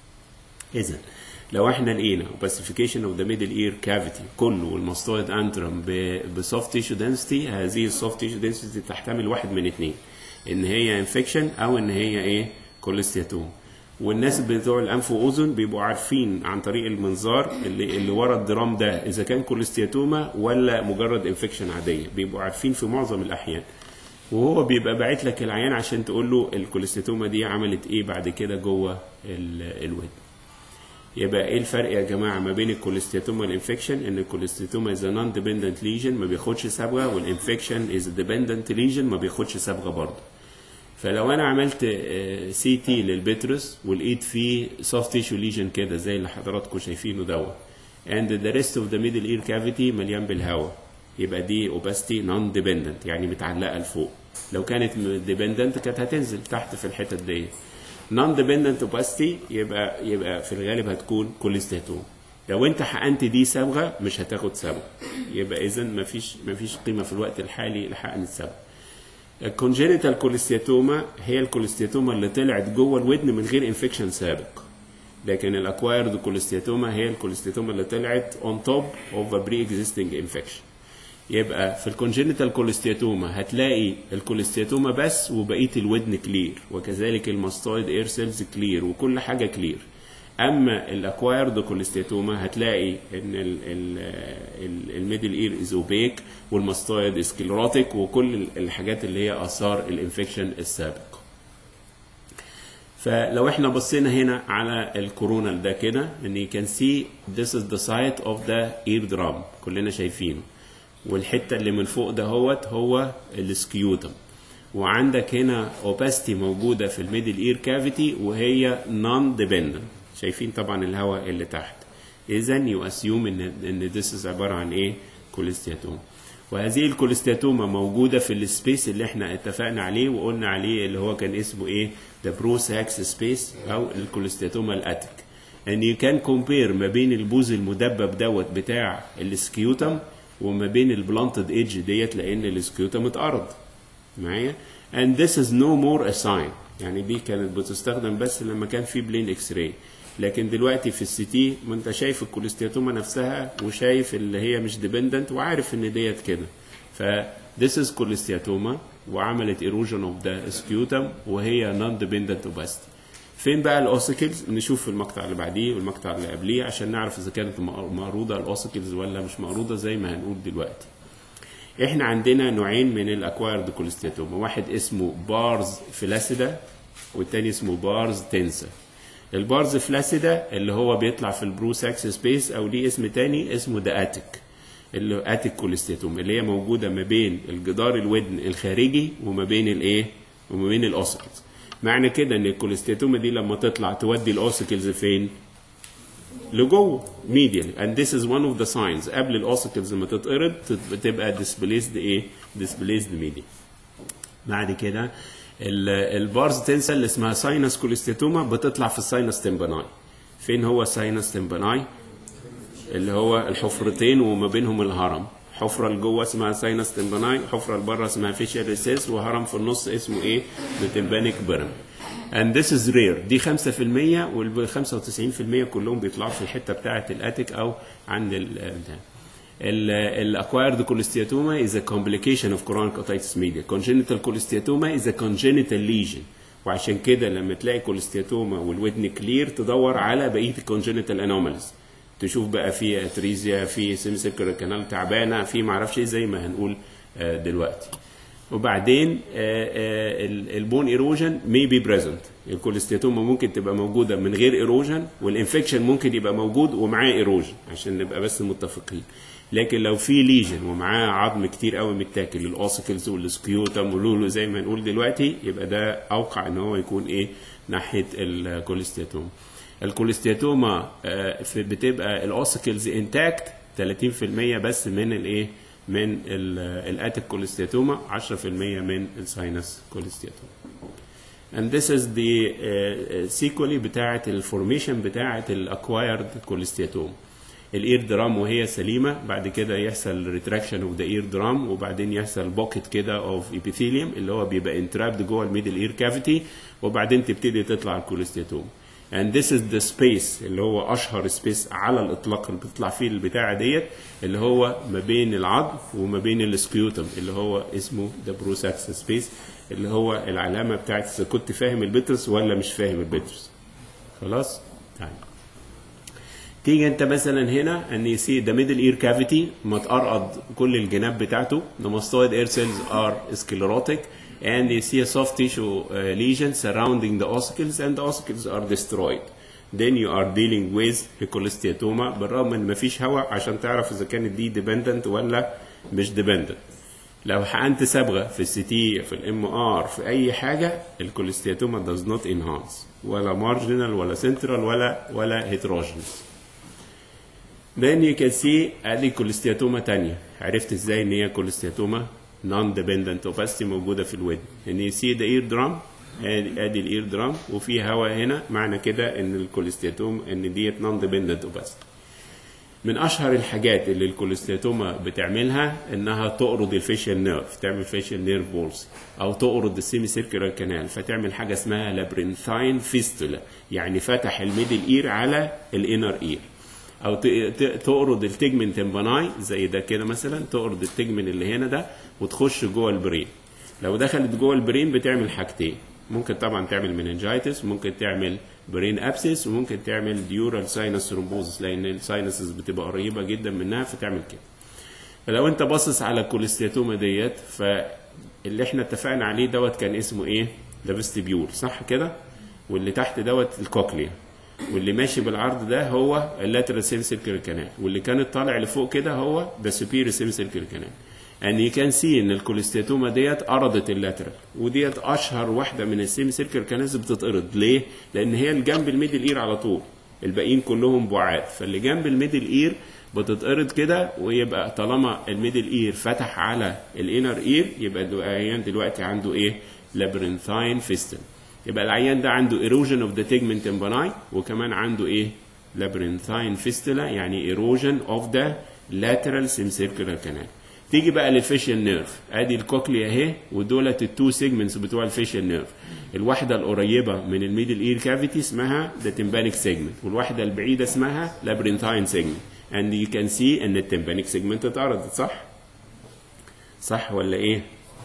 اذا لو احنا لقينا اوباسيفيكيشن اوف ذا ميدل اير كافيتي كله والماستويد انترم بسوفت تيشو دنسيتي هذه السوفت تيشو دنسيتي تحتمل واحد من اثنين ان هي انفكشن او ان هي ايه كوليستياتوم والناس بتوع الانف واذن بيبقوا عارفين عن طريق المنظار اللي اللي ورا الدرام ده اذا كان كوليستياتوما ولا مجرد انفكشن عاديه بيبقوا عارفين في معظم الاحيان وهو بيبقى باعت لك العيان عشان تقول له الكوليستياتوما دي عملت ايه بعد كده جوه الودن يبقى ايه الفرق يا جماعه ما بين الكوليستياتوما والانفكشن ان الكوليستياتوما از نون ديبندنت ليجن ما بياخدش صبغه والانفكشن از ديبندنت ليجن ما بياخدش صبغه برضه فلو انا عملت سي تي للبترس ولقيت فيه سوفت تيشو ليجن كده زي اللي حضراتكم شايفينه دوت and the rest of the middle ear cavity مليان بالهواء يبقى دي اوباستي نون ديبندنت يعني متعلقه لفوق لو كانت ديبندنت كانت هتنزل تحت في الحتت دي نون ديبندنت اوباستي يبقى يبقى في الغالب هتكون كوليستاتوم لو انت حقنت دي صبغه مش هتاخد صبغه يبقى اذا مفيش مفيش قيمه في الوقت الحالي لحقن الصبغه الكونجينيتال كوليستياتوما هي الكوليستياتوما اللي طلعت جوه الودن من غير انفكشن سابق لكن الاكوايرد كوليستياتوما هي الكوليستياتوما اللي طلعت اون توب اوف ا بري اكزيستنج انفكشن يبقى في الكونجينيتال كوليستياتوما هتلاقي الكوليستياتوما بس وبقيه الودن كلير وكذلك الماستويد اير سيلز كلير وكل حاجه كلير اما الاكوايرد كوليستياتوما هتلاقي ان الميدل اير از اوبيك والماستويد سكليروتيك وكل الحاجات اللي هي اثار الانفكشن السابق فلو احنا بصينا هنا على الكورونا ده كده ان you can see this is the site of the eardrum كلنا شايفينه والحته اللي من فوق ده هوت هو السكيوتم وعندك هنا اوباستي موجوده في الميدل اير كافيتي وهي نون ديبندنت شايفين طبعا الهواء اللي تحت اذا يو اسيوم ان ان ذس عباره عن ايه كوليستياتوما وهذه الكوليستياتوما موجوده في السبيس اللي احنا اتفقنا عليه وقلنا عليه اللي هو كان اسمه ايه ذا بروساكس سبيس او الكوليستياتوما الاتيك ان يو كان كومبير ما بين البوز المدبب دوت بتاع السكيوتم وما بين البلانتد ايدج ديت لان السكيوتم اتقرض معايا and this is no more a sign يعني دي كانت بتستخدم بس لما كان في بلين اكس راي لكن دلوقتي في السي تي ما انت شايف الكوليستياتوما نفسها وشايف اللي هي مش ديبندنت وعارف ان ديت كده ف this is كوليستياتوما وعملت erosion of the scutum وهي non dependent opacity فين بقى الاوسيكلز نشوف المقطع اللي بعديه والمقطع اللي قبليه عشان نعرف اذا كانت معروضه الاوسيكلز ولا مش معروضه زي ما هنقول دلوقتي احنا عندنا نوعين من الاكوايرد كوليستياتوما واحد اسمه بارز فلاسيدا والتاني اسمه بارز تنسا البارز فلاسيدا اللي هو بيطلع في البروساكس سبيس او ليه اسم تاني اسمه ده اتيك اللي اتيك كوليستياتوم اللي هي موجوده ما بين الجدار الودن الخارجي وما بين الايه وما بين الاوسيكلز معنى كده ان الكوليستياتوما دي لما تطلع تودي الاوسيكلز فين لجوه ميديال and this is one of the signs قبل الاوسيكلز ما تتقرض تبقى displaced ايه displaced media بعد كده البارز تنسى اللي اسمها ساينس كوليستيتوما بتطلع في الساينس تمباناي فين هو الساينس تمباناي اللي هو الحفرتين وما بينهم الهرم حفرة اللي جوه اسمها ساينس تمباناي حفرة اللي بره اسمها فيشيال ريسيس وهرم في النص اسمه ايه بتمبانيك برم and this is rare دي 5% وال 95% كلهم بيطلعوا في الحته بتاعه الاتيك او عند ال الاكوايرد كوليستياتوما is a complication of chronic otitis media congenital cholesteatoma is a congenital lesion وعشان كده لما تلاقي كوليستياتوما والودن كلير تدور على بقيه الكونجنتال انوماليز تشوف بقى في اتريزيا في سيمسيكر كانال تعبانه في معرفش ايه زي ما هنقول دلوقتي وبعدين البون ايروجن مي بي بريزنت الكوليستياتوما ممكن تبقى موجوده من غير ايروجن والانفكشن ممكن يبقى موجود ومعاه ايروجن عشان نبقى بس متفقين لكن لو في ليجن ومعاه عظم كتير قوي متاكل الاوسيكلز والسكيوتم ولولو زي ما نقول دلوقتي يبقى ده اوقع ان هو يكون ايه ناحيه الكوليستياتوما الكوليستياتوما بتبقى الاوسيكلز انتاكت 30% بس من الايه من الاتيك كوليستياتوما 10% من الساينس كوليستياتوما and this is the سيكولي uh, بتاعه الفورميشن بتاعه الاكوايرد كوليستياتوما الاير درام وهي سليمه بعد كده يحصل ريتراكشن اوف ذا اير درام وبعدين يحصل بوكيت كده اوف ابيثيليوم اللي هو بيبقى انترابد جوه الميدل اير كافيتي وبعدين تبتدي تطلع الكوليستياتوما and this is the space اللي هو اشهر سبيس على الاطلاق اللي بتطلع فيه البتاعه ديت اللي هو ما بين العظم وما بين السكيوتم اللي هو اسمه ذا بروساكس سبيس اللي هو العلامه بتاعت اذا كنت فاهم البترس ولا مش فاهم البترس خلاص طيب تيجي انت مثلا هنا ان يسي ذا ميدل اير كافيتي ما تقرقض كل الجناب بتاعته the mastoid air cells are sclerotic and you see a soft tissue uh, lesion surrounding the ossicles and the ossicles are destroyed then you are dealing with الكوليستياتوما بالرغم ان مفيش هواء عشان تعرف اذا كانت دي dependent ولا مش dependent لو حقنت صبغه في السي تي في الام ار في اي حاجه الكوليستياتوما does not enhance ولا marginal ولا central ولا ولا heterogeneous then you can see ادي كوليستياتوما تانية عرفت ازاي ان هي كوليستياتوما نون ديبندنت اوباستي موجوده في الودن ان يو سي ذا اير درام ادي الاير درام وفي هواء هنا معنى كده ان الكوليستياتوم ان ديت نون ديبندنت اوباستي من اشهر الحاجات اللي الكوليستياتوما بتعملها انها تقرض الفيشيال نيرف تعمل فيشيال نيرف بولز او تقرض السيمي سيركولار كانال فتعمل حاجه اسمها لابرنثاين فيستولا يعني فتح الميدل اير على الانر اير او تقرض التجمن تمباناي زي ده كده مثلا تقرض التجمن اللي هنا ده وتخش جوه البرين لو دخلت جوه البرين بتعمل حاجتين ممكن طبعا تعمل مننجايتس ممكن تعمل برين ابسس وممكن تعمل ديورال ساينس ثرومبوزس لان الساينسز بتبقى قريبه جدا منها فتعمل كده فلو انت باصص على الكوليستياتوما ديت فاللي احنا اتفقنا عليه دوت كان اسمه ايه ده فيستيبيول صح كده واللي تحت دوت الكوكليا واللي ماشي بالعرض ده هو اللاترال سيم سيركل كانال واللي كان طالع لفوق كده هو ده سوبيريور سيم سيركل كانال and you can see ان الكوليستيتوما ديت قرضت اللاترال وديت اشهر واحده من السيمي سيركل كانز بتتقرض ليه؟ لان هي الجنب الميدل اير على طول الباقيين كلهم بعاد فاللي جنب الميدل اير بتتقرض كده ويبقى طالما الميدل اير فتح على الانر اير يبقى العيان دلوقتي عنده ايه؟ لابرنثاين فيستل يبقى العيان ده عنده ايروجن اوف ذا تيجمنت امباناي وكمان عنده ايه؟ لابرنثاين فيستولا يعني ايروجن اوف ذا lateral semicircular canal تيجي بقى للفيشيال نيرف ادي الكوكليا اهي ودولت التو سيجمنتس بتوع الفيشيال نيرف الواحده القريبه من الميدل اير كافيتي اسمها ذا تمبانيك سيجمنت والواحده البعيده اسمها لابرنثاين سيجمنت and you can see ان التمبانيك سيجمنت اتعرضت صح صح ولا ايه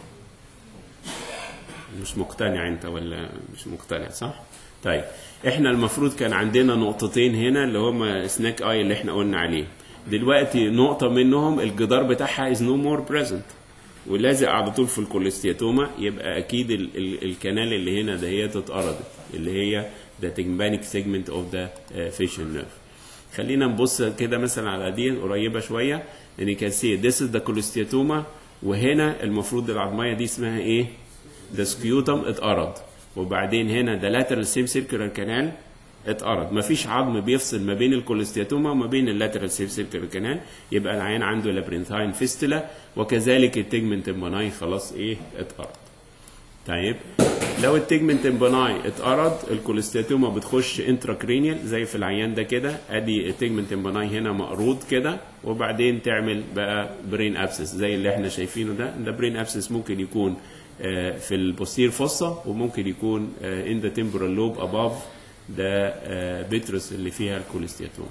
مش مقتنع انت ولا مش مقتنع صح طيب احنا المفروض كان عندنا نقطتين هنا اللي هما سناك اي اللي احنا قلنا عليه دلوقتي نقطة منهم الجدار بتاعها از نو مور بريزنت ولازق على طول في الكوليستياتوما يبقى اكيد ال ال الكنال اللي هنا ده هي اتقرضت اللي هي the tympanic segment of the uh, facial nerve خلينا نبص كده مثلا على دي قريبة شوية ان you can see this is the collisteatoma وهنا المفروض العظمية دي اسمها ايه؟ ده سكيوتم اتقرض وبعدين هنا ده lateral semicircular canal اتقرض مفيش عظم بيفصل ما بين الكوليستياتوما وما بين اللاترال سيف سيركل كانال يبقى العيان عنده لابرنثاين فيستولا وكذلك التيجمنت امباناي خلاص ايه اتقرض طيب لو التيجمنت امباناي اتقرض الكوليستياتوما بتخش انتراكرينيال زي في العيان ده كده ادي التيجمنت امباناي هنا مقروض كده وبعدين تعمل بقى برين ابسس زي اللي احنا شايفينه ده ده برين ابسس ممكن يكون آه، في البوستير فوسا وممكن يكون ان ذا تمبرال لوب اباف ده آه، بترس اللي فيها الكوليستياتوم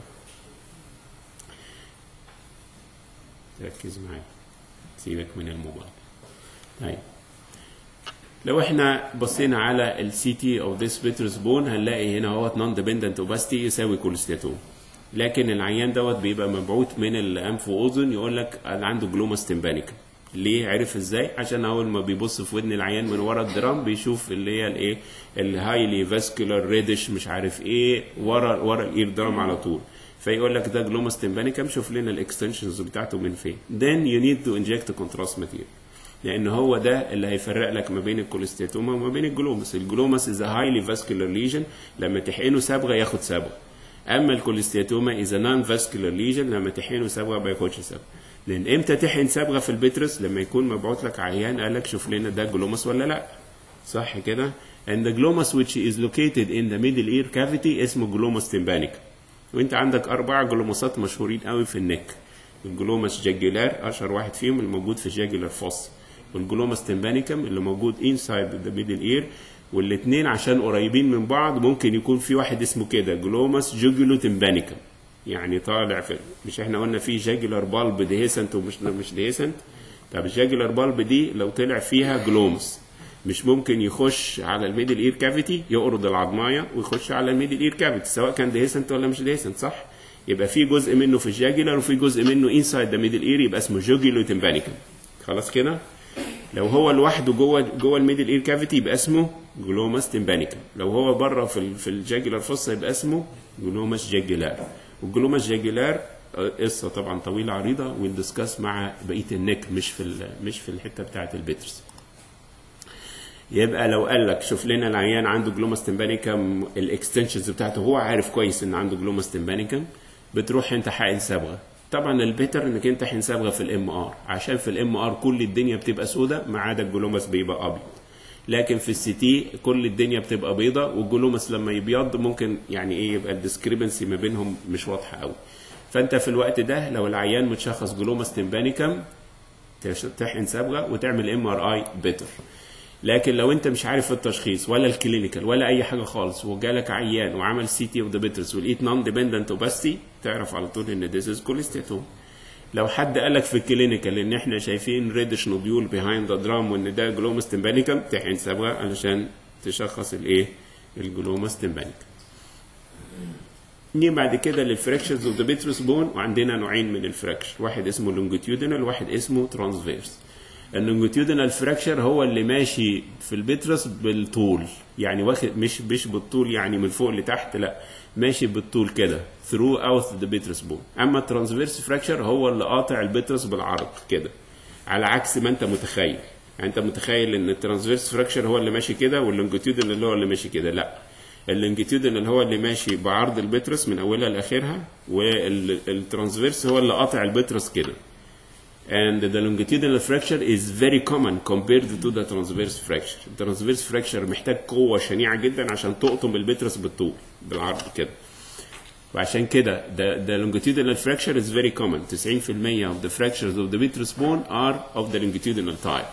ركز معايا سيبك من الموبايل طيب لو احنا بصينا على السي تي او ذيس بيترس بون هنلاقي هنا هو نون ديبندنت اوباستي يساوي كوليستياتوم لكن العيان دوت بيبقى مبعوث من الانف واذن يقول لك انا عنده جلوماس تمبانيكا ليه عرف ازاي عشان اول ما بيبص في ودن العيان من ورا الدرام بيشوف اللي هي الايه الهايلي فاسكولار ريدش مش عارف ايه ورا ورا الاير درام على طول فيقول لك ده جلوماس تمبانيكم شوف لنا الاكستنشنز بتاعته من فين then you need to inject contrast material لان هو ده اللي هيفرق لك ما بين الكوليستيتوما وما بين الجلوماس الجلوماس از هايلي فاسكولار ليجن لما تحقنه صبغه ياخد صبغه اما الكوليستيتوما از نون فاسكولار ليجن لما تحقنه صبغه ما ياخدش صبغه لان امتى تحقن صبغه في البترس لما يكون مبعوث لك عيان قال لك شوف لنا ده جلوماس ولا لا صح كده and the glomus which is located in the middle ear cavity اسمه جلوماس تمبانيك وانت عندك اربع جلوماسات مشهورين قوي في النك الجلوماس جاجولار اشهر واحد فيهم اللي موجود في جاجولار فوس والجلوماس تمبانيكم اللي موجود inside the middle ear والاثنين عشان قريبين من بعض ممكن يكون في واحد اسمه كده جلوماس جوجولو تمبانيكم يعني طالع في مش احنا قلنا في جاجولار بالب ديهيسنت ومش مش ديهيسنت طب الجاجولار بالب دي لو طلع فيها جلومس مش ممكن يخش على الميدل اير كافيتي يقرض العظمايه ويخش على الميدل اير كافيتي سواء كان ديهيسنت ولا مش ديهيسنت صح يبقى في جزء منه في الجاجولار وفي جزء منه انسايد ذا ميدل اير يبقى اسمه جوجولو تمبانيكم خلاص كده لو هو لوحده جوه جوه الميدل اير كافيتي يبقى اسمه جلوماس تمبانيكم لو هو بره في ال في الجاجولار فوسا يبقى اسمه جلوماس جاجولار والجلوماس جاجولار قصه طبعا طويله عريضه وندسكاس مع بقيه النك مش في مش في الحته بتاعه البترس يبقى لو قال لك شوف لنا العيان عنده جلوماس تمبانيكم الاكستنشنز بتاعته هو عارف كويس ان عنده جلوماس تمبانيكم بتروح انت حقن صبغه طبعا البيتر انك انت تحقن صبغه في الام ار عشان في الام ار كل الدنيا بتبقى سوداء ما عدا الجلوماس بيبقى ابيض لكن في السي تي كل الدنيا بتبقى بيضة والجلومس لما يبيض ممكن يعني ايه يبقى الديسكريبنسي ما بينهم مش واضحه قوي فانت في الوقت ده لو العيان متشخص جلومس تمبانيكم تحقن صبغه وتعمل ام ار اي بيتر لكن لو انت مش عارف التشخيص ولا الكلينيكال ولا اي حاجه خالص وجالك عيان وعمل سي تي اوف ذا بيترز ولقيت نون ديبندنت اوباستي تعرف على طول ان ذيس از كوليستيتوم لو حد قالك في الكلينيكال ان احنا شايفين ريدش نوديول بيهايند ذا درام وان ده جلوماس تمبانيكم تحقن صبغه علشان تشخص الايه الجلوماس تمبانيكم نيجي بعد كده للفراكشنز اوف ذا بيترس بون وعندنا نوعين من الفراكشر واحد اسمه لونجيتيودينال واحد اسمه ترانسفيرس اللونجيتيودينال فراكشر هو اللي ماشي في البترس بالطول يعني واخد مش مش بالطول يعني من فوق لتحت لا ماشي بالطول كده through out the بيترس بون اما الترانسفيرس فراكشر هو اللي قاطع البترس بالعرض كده على عكس ما انت متخيل يعني انت متخيل ان الترانسفيرس فراكشر هو اللي ماشي كده واللونجيتيودنال اللي هو اللي ماشي كده لا اللونجيتيودنال هو اللي ماشي بعرض البترس من اولها لاخرها والترانسفيرس هو اللي قاطع البترس كده and the longitudinal fracture is very common compared to the transverse fracture. الترانسفيرس fracture محتاج قوة شنيعة جدا عشان تقطم البترس بالطول بالعرض كده. وعشان كده the, the longitudinal fracture is very common. 90% of the fractures of the vitreous bone are of the longitudinal type.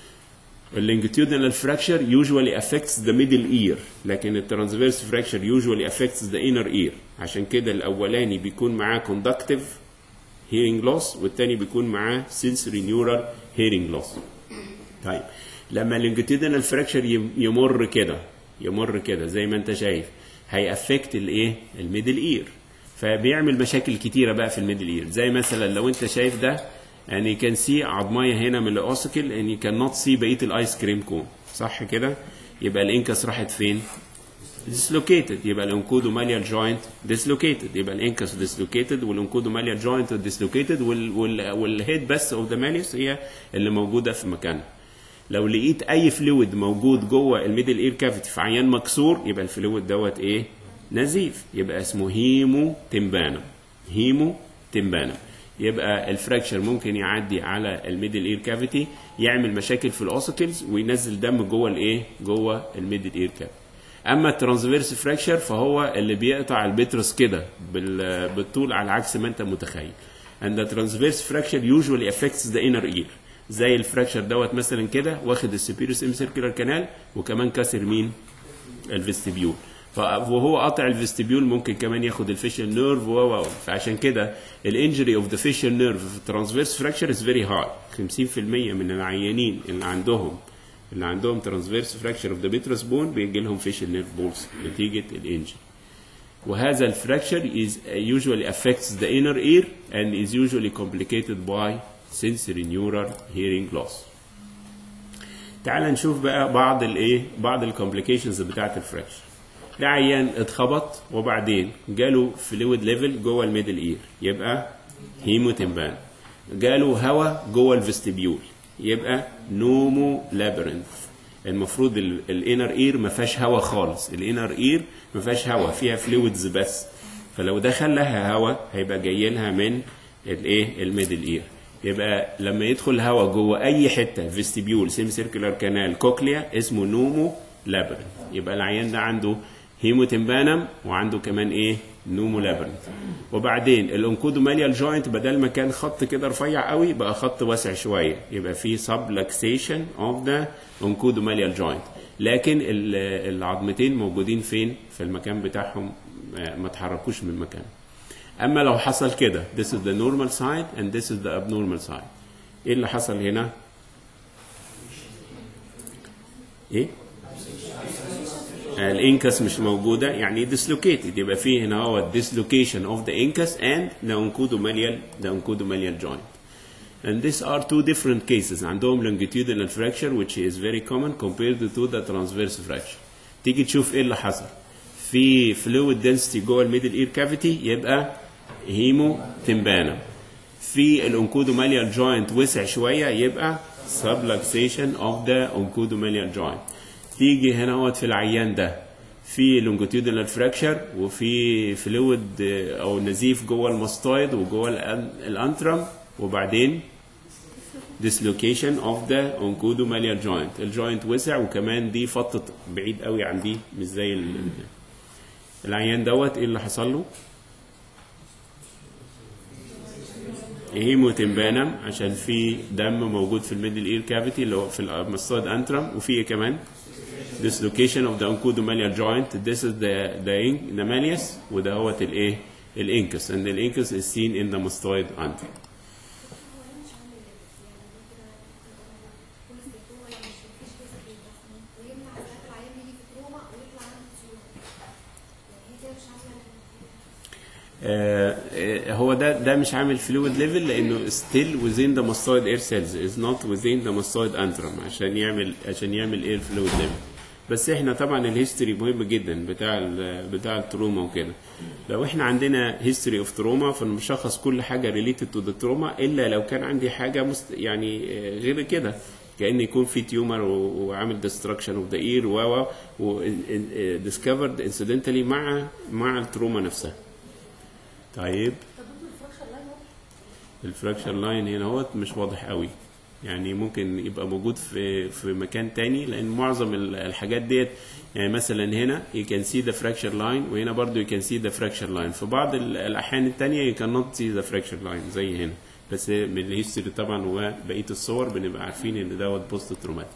The longitudinal fracture usually affects the middle ear لكن الترانسفيرس fracture usually affects the inner ear عشان كده الأولاني بيكون معاه conductive hearing loss والتاني بيكون معاه sensory neural hearing loss. طيب لما اللونجيتودينال فراكشر يمر كده يمر كده زي ما انت شايف هيأفكت الايه؟ الميدل اير فبيعمل مشاكل كتيره بقى في الميدل اير زي مثلا لو انت شايف ده يعني كان سي عظمايه هنا من الاوسيكل ان كان نوت سي بقيه الايس كريم كون صح كده؟ يبقى الانكس راحت فين؟ dislocated يبقى الانكودوماليال جوينت dislocated يبقى الانكس dislocated والانكودوماليال جوينت dislocated وال وال والهيد بس اوف ذا ماليوس هي اللي موجوده في مكانها لو لقيت اي فلويد موجود جوه الميدل اير كافيتي في عيان مكسور يبقى الفلويد دوت ايه نزيف يبقى اسمه هيمو تمبانم هيمو تمبانم يبقى الفراكشر ممكن يعدي على الميدل اير كافيتي يعمل مشاكل في الاوسيكلز وينزل دم جوه الايه جوه الميدل اير كافيتي اما الترانسفيرس فراكشر فهو اللي بيقطع البترس كده بال- بالطول على عكس ما انت متخيل and the transverse fracture usually affects the inner ear زي الفراكشر دوت مثلا كده واخد السوبيريور سيمي سيركولار كانال وكمان كسر مين الفيستبيول ف- وهو قاطع الفيستبيول ممكن كمان ياخد الفيشل نيرف و و و. فعشان كده الانجري اوف ذا فيشل نيرف في الترانسفيرس فراكشر از فيري هاي 50% من العيانين اللي عندهم اللي عندهم ترانسفيرس فراكشر اوف ذا بيترس بون بيجي لهم فيشل نيرف بولز نتيجه الانجري وهذا الفراكشر is usually affects the inner ear and is usually complicated by sensory neural hearing loss. تعال نشوف بقى بعض الايه بعض الكومبليكيشنز بتاعت الفراكشر. ده عيان اتخبط وبعدين جاله فلويد ليفل جوه الميدل اير يبقى هيموتمبان. جاله هواء جوه الفيستبيول يبقى نومو لابرنث. المفروض الانر اير ما فيهاش هواء خالص الانر اير ما فيهاش هواء فيها فلويدز بس فلو دخل لها هواء هيبقى جاي لها من الايه الميدل اير يبقى لما يدخل هواء جوه اي حته فيستبيول سيمي سيركولار كانال كوكليا اسمه نومو لابرنث يبقى العيان ده عنده هيموتمبانم وعنده كمان ايه نومو لابرنث وبعدين الانكودوماليال جوينت بدل ما كان خط كده رفيع قوي بقى خط واسع شويه يبقى في سبلكسيشن اوف ذا انكودوماليال جوينت لكن ال- العظمتين موجودين فين في المكان بتاعهم ما ما اتحركوش من مكان اما لو حصل كده this is the normal side and this is the abnormal side ايه اللي حصل هنا ايه الانكس مش موجوده يعني dislocated يبقى فيه هنا هو dislocation of the incus and the oncodomalial the oncodomalial joint and these are two different cases عندهم longitudinal fracture which is very common compared to the transverse fracture تيجي تشوف ايه اللي حصل في fluid density جوه الميدل اير كافيتي يبقى هيمو تمبانا في الانكودوماليال جوينت وسع شويه يبقى subluxation of the oncodomalial joint تيجي هنا اهوت في العيان ده في لونجيتودينال فراكشر وفي فلويد او نزيف جوه الماستويد وجوه الأن- الانترم وبعدين dislocation of the oncodomalial joint الجوينت وسع وكمان دي فطت بعيد قوي عن دي مش زي ال- العيان دوت ايه اللي حصل له هيموتمبانم عشان في دم موجود في الميدل اير كافيتي اللي هو في الماستويد انترم وفي ايه كمان dislocation of the oncodomalial joint this is the the, in- the malleus وده هو الايه الانكس and the incus is seen in the mastoid antrum آه، آه، هو ده ده مش عامل فلويد ليفل لانه still within the mastoid air cells is not within the mastoid antrum عشان يعمل عشان يعمل air fluid level بس احنا طبعا الهيستوري مهم جدا بتاع ال بتاع التروما وكده لو احنا عندنا هيستوري اوف تروما فنشخص كل حاجه ريليتد تو ذا تروما الا لو كان عندي حاجه مست يعني آه، غير كده كان يكون في تيومر وعامل ديستركشن اوف ذا اير و و ديسكفرد انسيدنتالي مع مع التروما نفسها طيب طب انتوا الفراكشر لاين واضح؟ الفراكشر لاين هنا هو مش واضح قوي يعني ممكن يبقى موجود في في مكان تاني لان معظم ال- الحاجات ديت يعني مثلا هنا you can see the fracture line وهنا برضو you can see the fracture line في بعض ال- الاحيان التانية you cannot see the fracture line زي هنا بس من الهيستوري طبعا وبقيه الصور بنبقى عارفين ان دوت بوست تروماتيك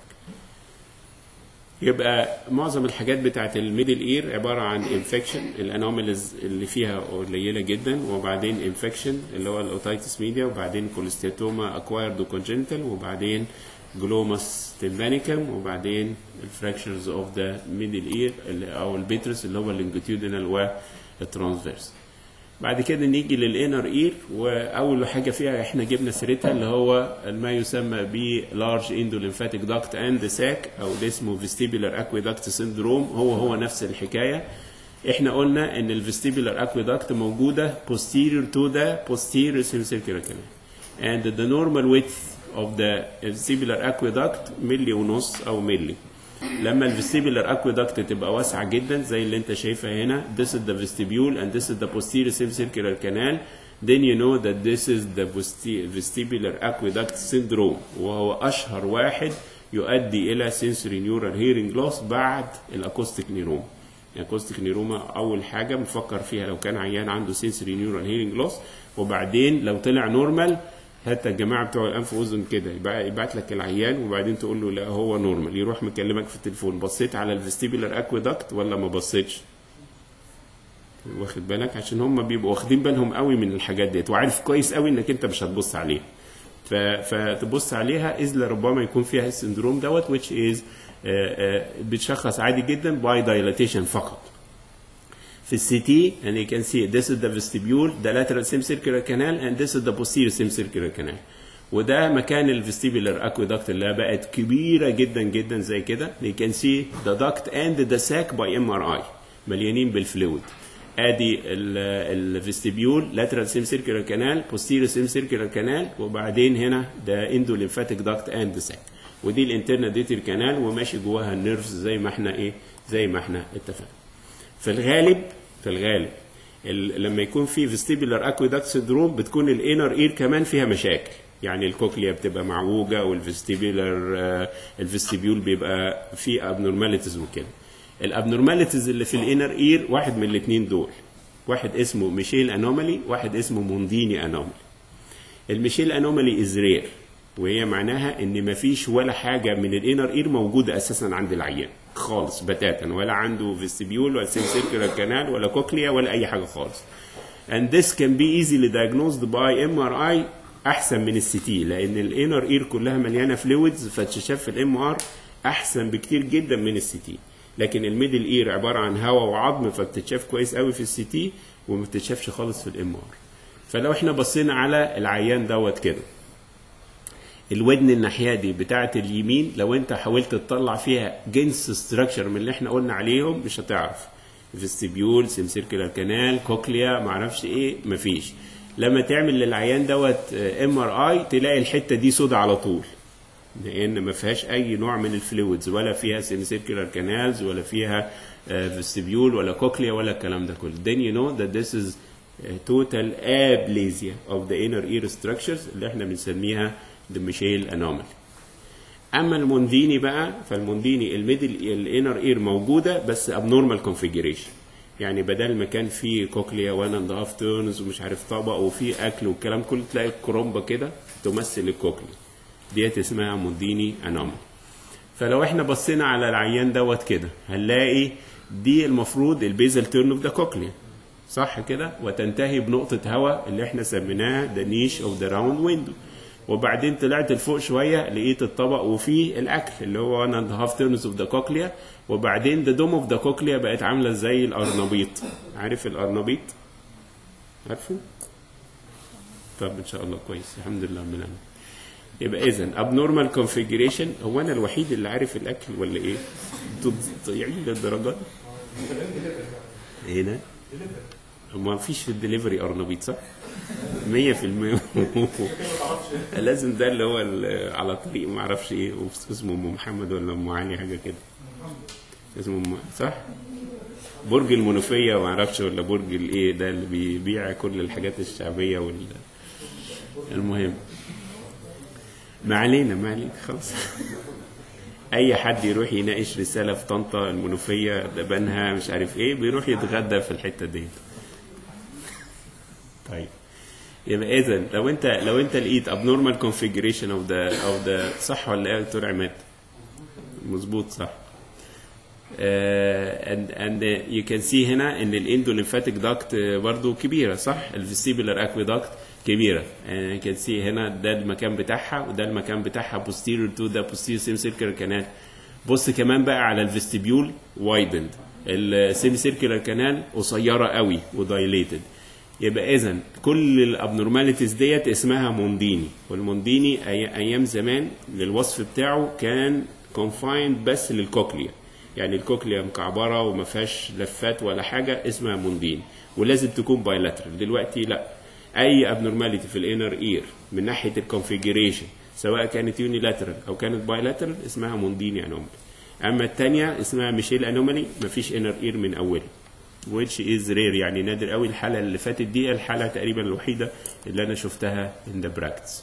يبقى معظم الحاجات بتاعت الميدل اير عباره عن انفكشن الانوماليز اللي فيها قليله جدا وبعدين انفكشن اللي هو الاوتايتس ميديا وبعدين كوليستيتوما اكوايرد وكونجنتال وبعدين جلوماس تمبانيكم وبعدين الفراكشرز اوف ذا ميدل اير او البيترس اللي هو اللونجيتيودينال والترانسفيرس بعد كده نيجي للانر اير واول حاجه فيها احنا جبنا سيرتها اللي هو ما يسمى ب لارج اندوليمفاتيك داكت اند ساك او اللي اسمه فيستيبولار اكويدكت سيندروم هو هو نفس الحكايه احنا قلنا ان الفيستيبولار اكويدكت موجوده posterior to the posterior semicircular canal and the normal width of the vestibular aqueduct ملي ونص او ملي لما الفيستيبولار اكويدكت تبقى واسعه جدا زي اللي انت شايفها هنا this is the vestibule and this is the posterior semicircular canal then you know that this is the vesti- vestibular aqueduct syndrome وهو اشهر واحد يؤدي الى sensory neural hearing loss بعد الاكوستيك نيروما الاكوستيك نيروما اول حاجه بنفكر فيها لو كان عيان عنده sensory neural hearing loss وبعدين لو طلع نورمال حتى الجماعه بتوع الانف واذن كده يبقى يبعت لك العيان وبعدين تقول له لا هو نورمال يروح مكلمك في التليفون بصيت على الفيستيبولار اكويدكت ولا ما بصيتش واخد بالك عشان هم بيبقوا واخدين بالهم قوي من الحاجات ديت وعارف كويس قوي انك انت مش هتبص عليها ف- فتبص عليها اذ لربما يكون فيها السندروم دوت which is آه، آه، بتشخص عادي جدا باي دايلاتيشن فقط في السي تي and you can see this is the vestibule the lateral semicircular canal and this is the posterior semicircular canal وده مكان الفيستيبولار اكويدكت اللي بقت كبيره جدا جدا زي كده you can see the duct and the sac by MRI مليانين بالفلويد ادي الفيستيبيول lateral semicircular canal posterior semicircular canal وبعدين هنا ده endolymphatic duct and sac ودي الانترنال ديتر كانال وماشي جواها النيرفز زي ما احنا ايه زي ما احنا اتفقنا في الغالب في الغالب ال- لما يكون في فيستيبولار اكويدكت سيندروم بتكون الانر اير كمان فيها مشاكل يعني الكوكليا بتبقى معوجه والفيستيبولار الفيستيبيول بيبقى فيه ابنورماليتيز وكده الابنورماليتيز اللي في الانر اير واحد من الاثنين دول واحد اسمه ميشيل انومالي واحد اسمه مونديني انومالي الميشيل انومالي از رير وهي معناها ان مفيش ولا حاجه من الانر اير موجوده اساسا عند العيان خالص بتاتا ولا عنده فيستيبيول ولا سيركيولار كانال ولا كوكليا ولا اي حاجه خالص and this can be easily diagnosed by MRI احسن من السي تي لان الانر اير كلها مليانه فلويدز فتشاف في الام ار احسن بكتير جدا من السي تي لكن الميدل اير عباره عن هواء وعظم فبتتشاف كويس قوي في السي تي وما بتتشافش خالص في الام ار فلو احنا بصينا على العيان دوت كده الودن الناحيه دي بتاعه اليمين لو انت حاولت تطلع فيها جنس ستراكشر من اللي احنا قلنا عليهم مش هتعرف فيستيبيول سيمسيركولار كانال كوكليا معرفش ايه مفيش لما تعمل للعيان دوت ام ار اي تلاقي الحته دي سودا على طول لان ما فيهاش اي نوع من الفلويدز ولا فيها سيمسيركولار كانالز ولا فيها فيستيبيول ولا كوكليا ولا الكلام ده كله then you know that this is uh, total aplasia of the inner ear structures اللي احنا بنسميها the Michel anomaly اما المونديني بقى فالمونديني الميدل الانر اير موجوده بس abnormal configuration يعني بدل ما كان في كوكليا وان اند هاف تيرنز ومش عارف طبق وفي اكل والكلام كله تلاقي الكرومبه كده تمثل الكوكليا ديت اسمها مونديني انومالي فلو احنا بصينا على العيان دوت كده هنلاقي دي المفروض البيزل تيرن اوف ذا كوكليا صح كده وتنتهي بنقطه هواء اللي احنا سميناها ذا نيش اوف ذا راوند ويندو وبعدين طلعت لفوق شويه لقيت الطبق وفيه الاكل اللي هو 1 اند هاف تيرنز اوف ذا كوكليا وبعدين ذا دوم اوف ذا كوكليا بقت عامله زي الارنبيط عارف الارنبيط عارفه طب ان شاء الله كويس الحمد لله من العالمين يبقى اذا abnormal configuration هو انا الوحيد اللي عارف الاكل ولا ايه انتوا ضايعين للدرجه دي هنا ما فيش في الدليفري ارنبيط صح 100% لازم ده اللي هو ال- على طريق ما اعرفش ايه اسمه ام محمد ولا ام علي حاجه كده اسمه ام صح برج المنوفيه ما اعرفش ولا برج الايه ده اللي بيبيع كل الحاجات الشعبيه وال المهم ما علينا ما علينا خلاص اي حد يروح يناقش رساله في طنطا المنوفيه ده بنها مش عارف ايه بيروح يتغدى في الحته دي طيب يبقى اذا لو انت لو انت لقيت abnormal configuration of the of the صح ولا ايه يا دكتور عماد؟ مظبوط صح. Uh, and and uh, you can see هنا ان الاندوليمفاتيك داكت برضو كبيره صح؟ الفيستيبولار اكويداكت كبيره. And you can see هنا ده المكان بتاعها وده المكان بتاعها posterior to the posterior semicircular canal. بص كمان بقى على الفيستيبيول widened. السيمي سيركلر كانال قصيره قوي ودايليتد. يبقى اذا كل الابنورماليتيز ديت اسمها مونديني والمونديني أي- ايام زمان للوصف بتاعه كان كونفايند بس للكوكليا يعني الكوكليا مكعبره وما فيهاش لفات ولا حاجه اسمها مونديني ولازم تكون بايلاترال دلوقتي لا اي ابنورماليتي في الانر اير من ناحيه الكونفيجريشن سواء كانت يونيلاترال او كانت بايلاترال اسمها مونديني انومالي اما الثانيه اسمها ميشيل انومالي مفيش انر اير من اوله which is rare يعني نادر قوي الحالة اللي فاتت دي الحالة تقريبا الوحيدة اللي أنا شفتها in the practice.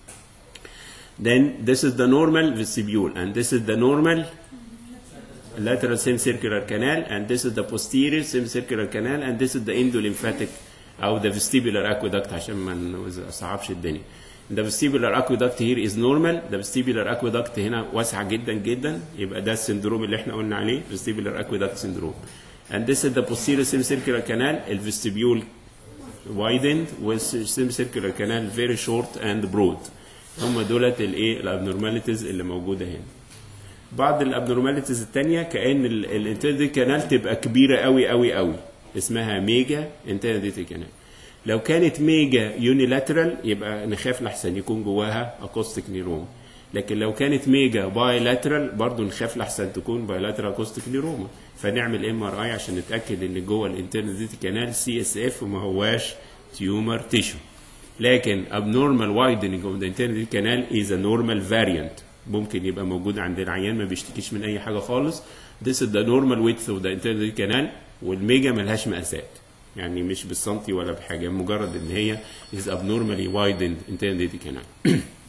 Then this is the normal vestibule and this is the normal lateral semicircular canal and this is the posterior semicircular canal and this is the endolymphatic أو the vestibular aqueduct عشان ما نصعبش الدنيا. The vestibular aqueduct here is normal the vestibular aqueduct هنا واسعة جدا جدا يبقى ده السندروم اللي احنا قلنا عليه vestibular aqueduct syndrome. And this is the posterior semicircular canal الفستيبيول widened والسيميسيركلر canal very short and broad هم دولت الايه الابنورماليتيز اللي موجوده هنا بعض الابنورماليتيز الثانيه كان الانترنال كانال تبقى كبيره قوي قوي قوي اسمها ميجا انترنال كانال لو كانت ميجا يونيلاترال يبقى نخاف لحسن يكون جواها اكوستيك نيروما لكن لو كانت ميجا بايلاترال برضو نخاف لحسن تكون بايلاترال اكوستيك نيروما فنعمل ام ار اي عشان نتاكد ان جوه الانترنال كانال سي اس اف وما هواش تيومر تيشو لكن abnormal widening of the internal canal is a normal variant ممكن يبقى موجود عند العيان ما بيشتكيش من اي حاجه خالص this is the normal width of the internal canal والميجا ملهاش مقاسات يعني مش بالسنتي ولا بحاجه مجرد ان هي is abnormally widened internal canal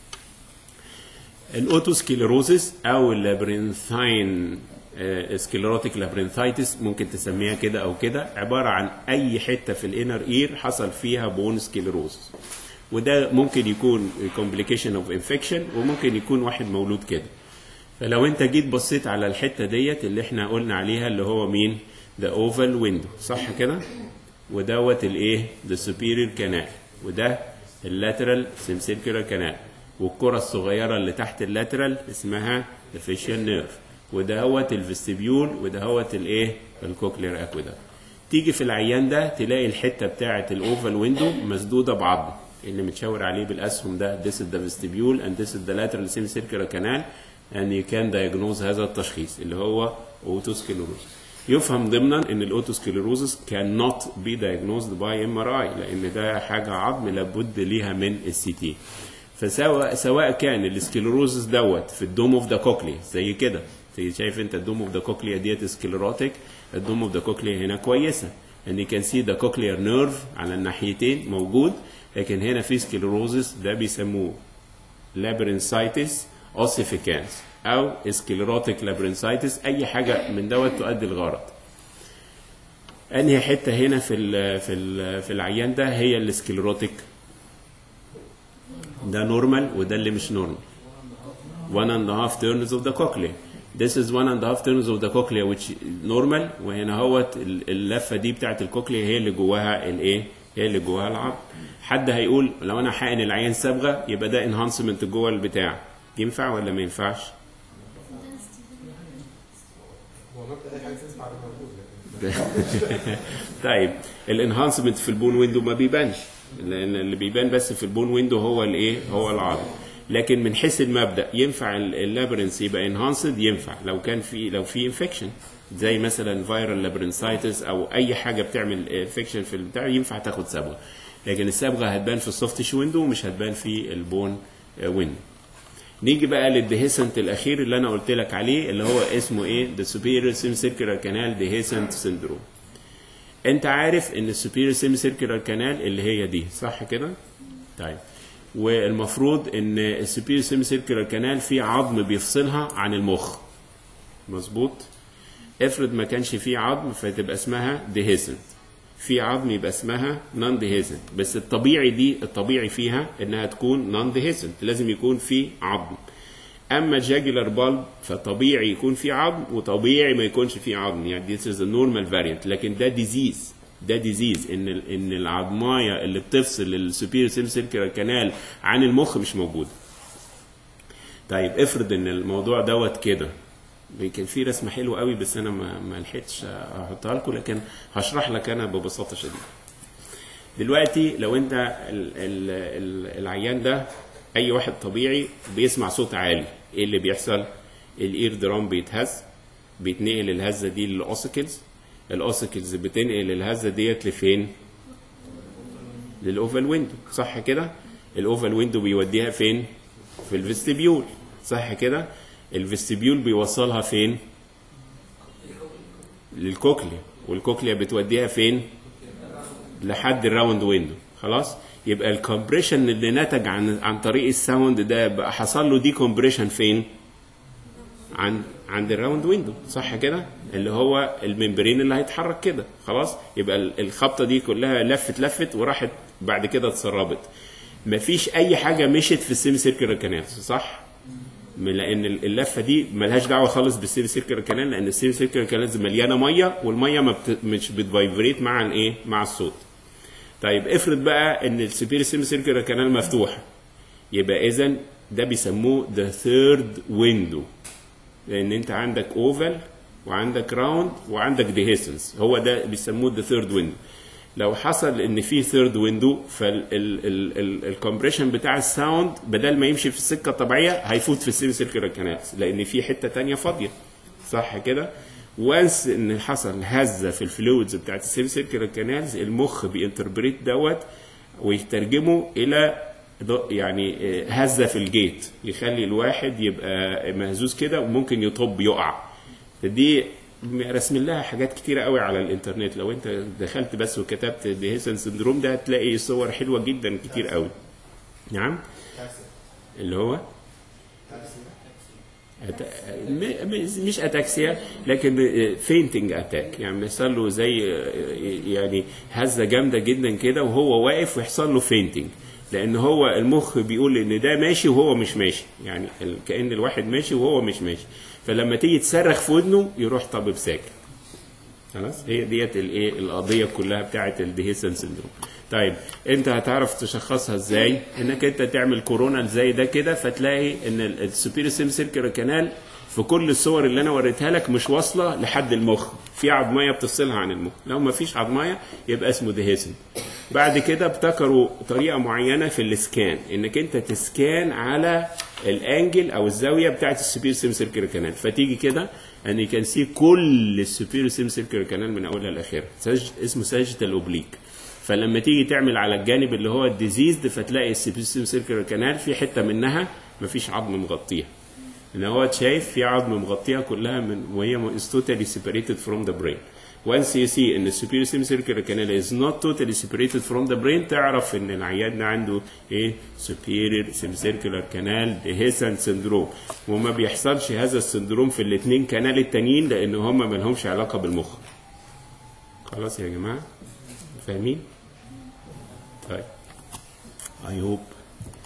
الاوتوسكليروزس او اللابرينثاين سكليروتيك لابرينثايتس ممكن تسميها كده او كده عباره عن اي حته في الانر اير حصل فيها بون سكليروزس وده ممكن يكون كومبليكيشن اوف انفكشن وممكن يكون واحد مولود كده فلو انت جيت بصيت على الحته ديت اللي احنا قلنا عليها اللي هو مين ذا اوفال ويندو صح كده ودوت الايه ذا سوبيريور كانال وده اللاترال سيمسيركولار كانال والكره الصغيره اللي تحت اللاترال اسمها الفيشيال نيرف ودهوت الفستيبيول ودهوت الايه الكوكلير اكويدكت تيجي في العيان ده تلاقي الحته بتاعه الاوفال ويندو مسدوده بعظم اللي متشاور عليه بالاسهم ده this is the vestibule and this is the lateral semicircular canal and you can diagnose هذا التشخيص اللي هو اوتوسكليروز يفهم ضمنا ان الاوتوسكليروزس cannot be diagnosed by MRI لان ده حاجه عظم لابد ليها من السي تي فسواء سواء كان السكليروزس دوت في الدوم اوف ذا كوكلي زي كده زي شايف انت الدوم اوف ذا كوكليا ديت سكليروتيك الدوم اوف ذا كوكليا هنا كويسه and you can see the cochlear nerve على الناحيتين موجود لكن هنا في سكليروزس ده بيسموه لابرنسايتس اوسيفيكانس او سكليروتيك لابرنسايتس اي حاجه من دوت تؤدي الغرض انهي حته هنا في ال في ال في العيان ده هي السكليروتيك ده نورمال وده اللي مش نورمال one and a half turns of the cochlea this is one and a half turns of the cochlea which normal وهنا هوت اللفه دي بتاعت الكوكليا هي اللي جواها الايه هي اللي جواها العظم حد هيقول لو انا حقن العين صبغه يبقى ده انهانسمنت جوه البتاع ينفع ولا ما ينفعش هو مبدا اي حاجه تنفع ده موجود لكن طيب الانهانسمنت في البون ويندو ما بيبانش لان اللي بيبان بس في البون ويندو هو الايه هو العظم لكن من حيث المبدا ينفع ال- اللابرنس يبقى انهانسد ينفع لو كان في لو في انفكشن زي مثلا فيرال لابرنسايتس او اي حاجه بتعمل انفكشن في البتاع ينفع تاخد صبغه لكن الصبغه هتبان في السوفت تيشو ويندو ومش هتبان في البون ويندو نيجي بقى للديهيسنت الاخير اللي انا قلت لك عليه اللي هو اسمه ايه the superior semicircular canal dehiscent syndrome انت عارف ان السوبيريور سيمي سيركلر كانال اللي هي دي صح كده طيب والمفروض ان السوبيريور سيمي سيركلر كانال في عظم بيفصلها عن المخ مظبوط افرض ما كانش في عظم فتبقى اسمها ديهيسنت في عظم يبقى اسمها نون ديهيسنت بس الطبيعي دي الطبيعي فيها انها تكون نون ديهيسنت لازم يكون في عظم اما الجاجولار بالب فطبيعي يكون في عظم وطبيعي ما يكونش في عظم يعني this is a normal variant لكن ده ديزيز ده ديزيز ان ال- ان العظمايه اللي بتفصل السوبيريور سيم سيركلر كانال عن المخ مش موجوده طيب افرض ان الموضوع دوت كده كان في رسمه حلوه قوي بس انا ما ما لحقتش احطها لكم لكن هشرح لك انا ببساطه شديده دلوقتي لو انت ال ال ال العيان ده اي واحد طبيعي بيسمع صوت عالي ايه اللي بيحصل الاير درام بيتهز بيتنقل الهزه دي للاوسيكلز الاوسيكلز بتنقل الهزه ديت لفين للاوفال ويندو صح كده الاوفال ويندو بيوديها فين في الفيستبيول صح كده الفيستبيول بيوصلها فين للكوكليا والكوكليا بتوديها فين لحد الراوند ويندو خلاص يبقى الكومبريشن اللي نتج عن عن طريق الساوند ده بقى حصل له دي كومبريشن فين عند عند الراوند ويندو صح كده اللي هو الممبرين اللي هيتحرك كده خلاص يبقى ال- الخبطه دي كلها لفت لفت وراحت بعد كده اتسربت مفيش اي حاجه مشت في السيمي سيركلر كانال صح من- لان ال- اللفه دي ملهاش دعوه خالص بالسيمي سيركلر كانال لان السيمي سيركلر كانال مليانه ميه والميه ما بت... مش بتفايبريت مع الايه مع الصوت طيب افرض بقى ان السوبيريور سيمي سيركلر كانال مفتوح يبقى اذا ده بيسموه ذا ثيرد ويندو لان انت عندك اوفال وعندك راوند وعندك ديهيسنس هو ده بيسموه ذا ثيرد ويندو لو حصل ان في ثيرد ويندو فالكمبريشن بتاع الساوند بدل ما يمشي في السكه الطبيعيه هيفوت في السيمي سيركلر كانالز لان في حته تانية فاضيه صح كده وانس ان حصل هزه في الفلويدز بتاعت السيمي سيركلر كانالز المخ بينتربريت دوت ويترجمه الى ض- يعني آه، هزه في الجيت يخلي الواحد يبقى مهزوز كده وممكن يطب يقع فدي رسم لها حاجات كتيرة قوي على الانترنت لو انت دخلت بس وكتبت ديهيسن سندروم ده هتلاقي صور حلوة جدا كتير قوي نعم اللي هو أت- م- م- مش اتاكسيا لكن فينتنج اتاك يعني بيحصل له زي يعني هزه جامده جدا كده وهو واقف ويحصل له فينتنج لان هو المخ بيقول ان ده ماشي وهو مش ماشي يعني ال- كان الواحد ماشي وهو مش ماشي فلما تيجي تصرخ في ودنه يروح طبيب ساكت خلاص هي ديت الايه القضيه كلها بتاعه الديهيسن سندروم طيب انت هتعرف تشخصها ازاي انك انت تعمل كورونا زي ده كده فتلاقي ان السوبيريور سيم سيركل كانال في كل الصور اللي انا وريتها لك مش واصله لحد المخ في عظميه بتفصلها عن المخ لو ما فيش عظميه يبقى اسمه ديهيسن بعد كده ابتكروا طريقه معينه في الاسكان انك انت تسكان على الانجل او الزاويه بتاعت السوبيريور سيم سيركل كانال فتيجي كده ان يو كان سي كل السوبيريور سيم سيركل كانال من اولها لاخرها سج- اسمه ساجيتال اوبليك فلما تيجي تعمل على الجانب اللي هو الديزيزد فتلاقي السوبيريور سيم سيركل كانال في حته منها مفيش عظم مغطيها ان هو شايف في عظم مغطيها كلها من وهي is totally separated from the brain once you see ان السوبيريور سيم سيركل كانال is not totally separated from the brain تعرف ان العيان ده عنده ايه superior semicircular canal dehiscent syndrome وما بيحصلش هذا السندروم في الاثنين كانال التانيين لان هم ما لهمش علاقه بالمخ خلاص يا جماعه فاهمين طيب I hope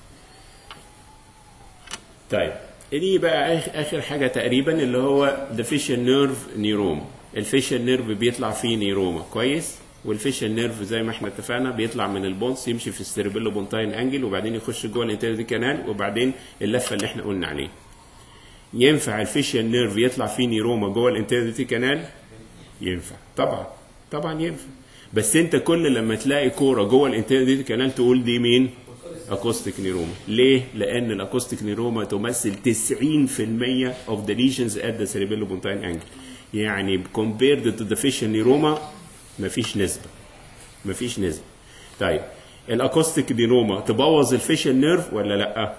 طيب دي بقى آخ- اخر حاجه تقريبا اللي هو the facial nerve neuron الفيشال نيرف بيطلع فيه نيروما كويس والفيشال نيرف زي ما احنا اتفقنا بيطلع من البونس يمشي في السيربيلو بونتاين انجل وبعدين يخش جوه الانتيريور كانال وبعدين اللفه اللي احنا قلنا عليها ينفع الفيشال نيرف يطلع فيه نيروما جوه الانتيريور كانال ينفع طبعا طبعا ينفع بس انت كل لما تلاقي كوره جوه الانتيريور كانال تقول دي مين اكوستيك نيروما ليه لان الاكوستيك نيروما تمثل 90% of the lesions at the cerebellopontine angle يعني compared to the facial نيروما مفيش نسبه مفيش نسبه طيب الاكوستيك نيروما تبوظ الفيشل نيرف ولا لا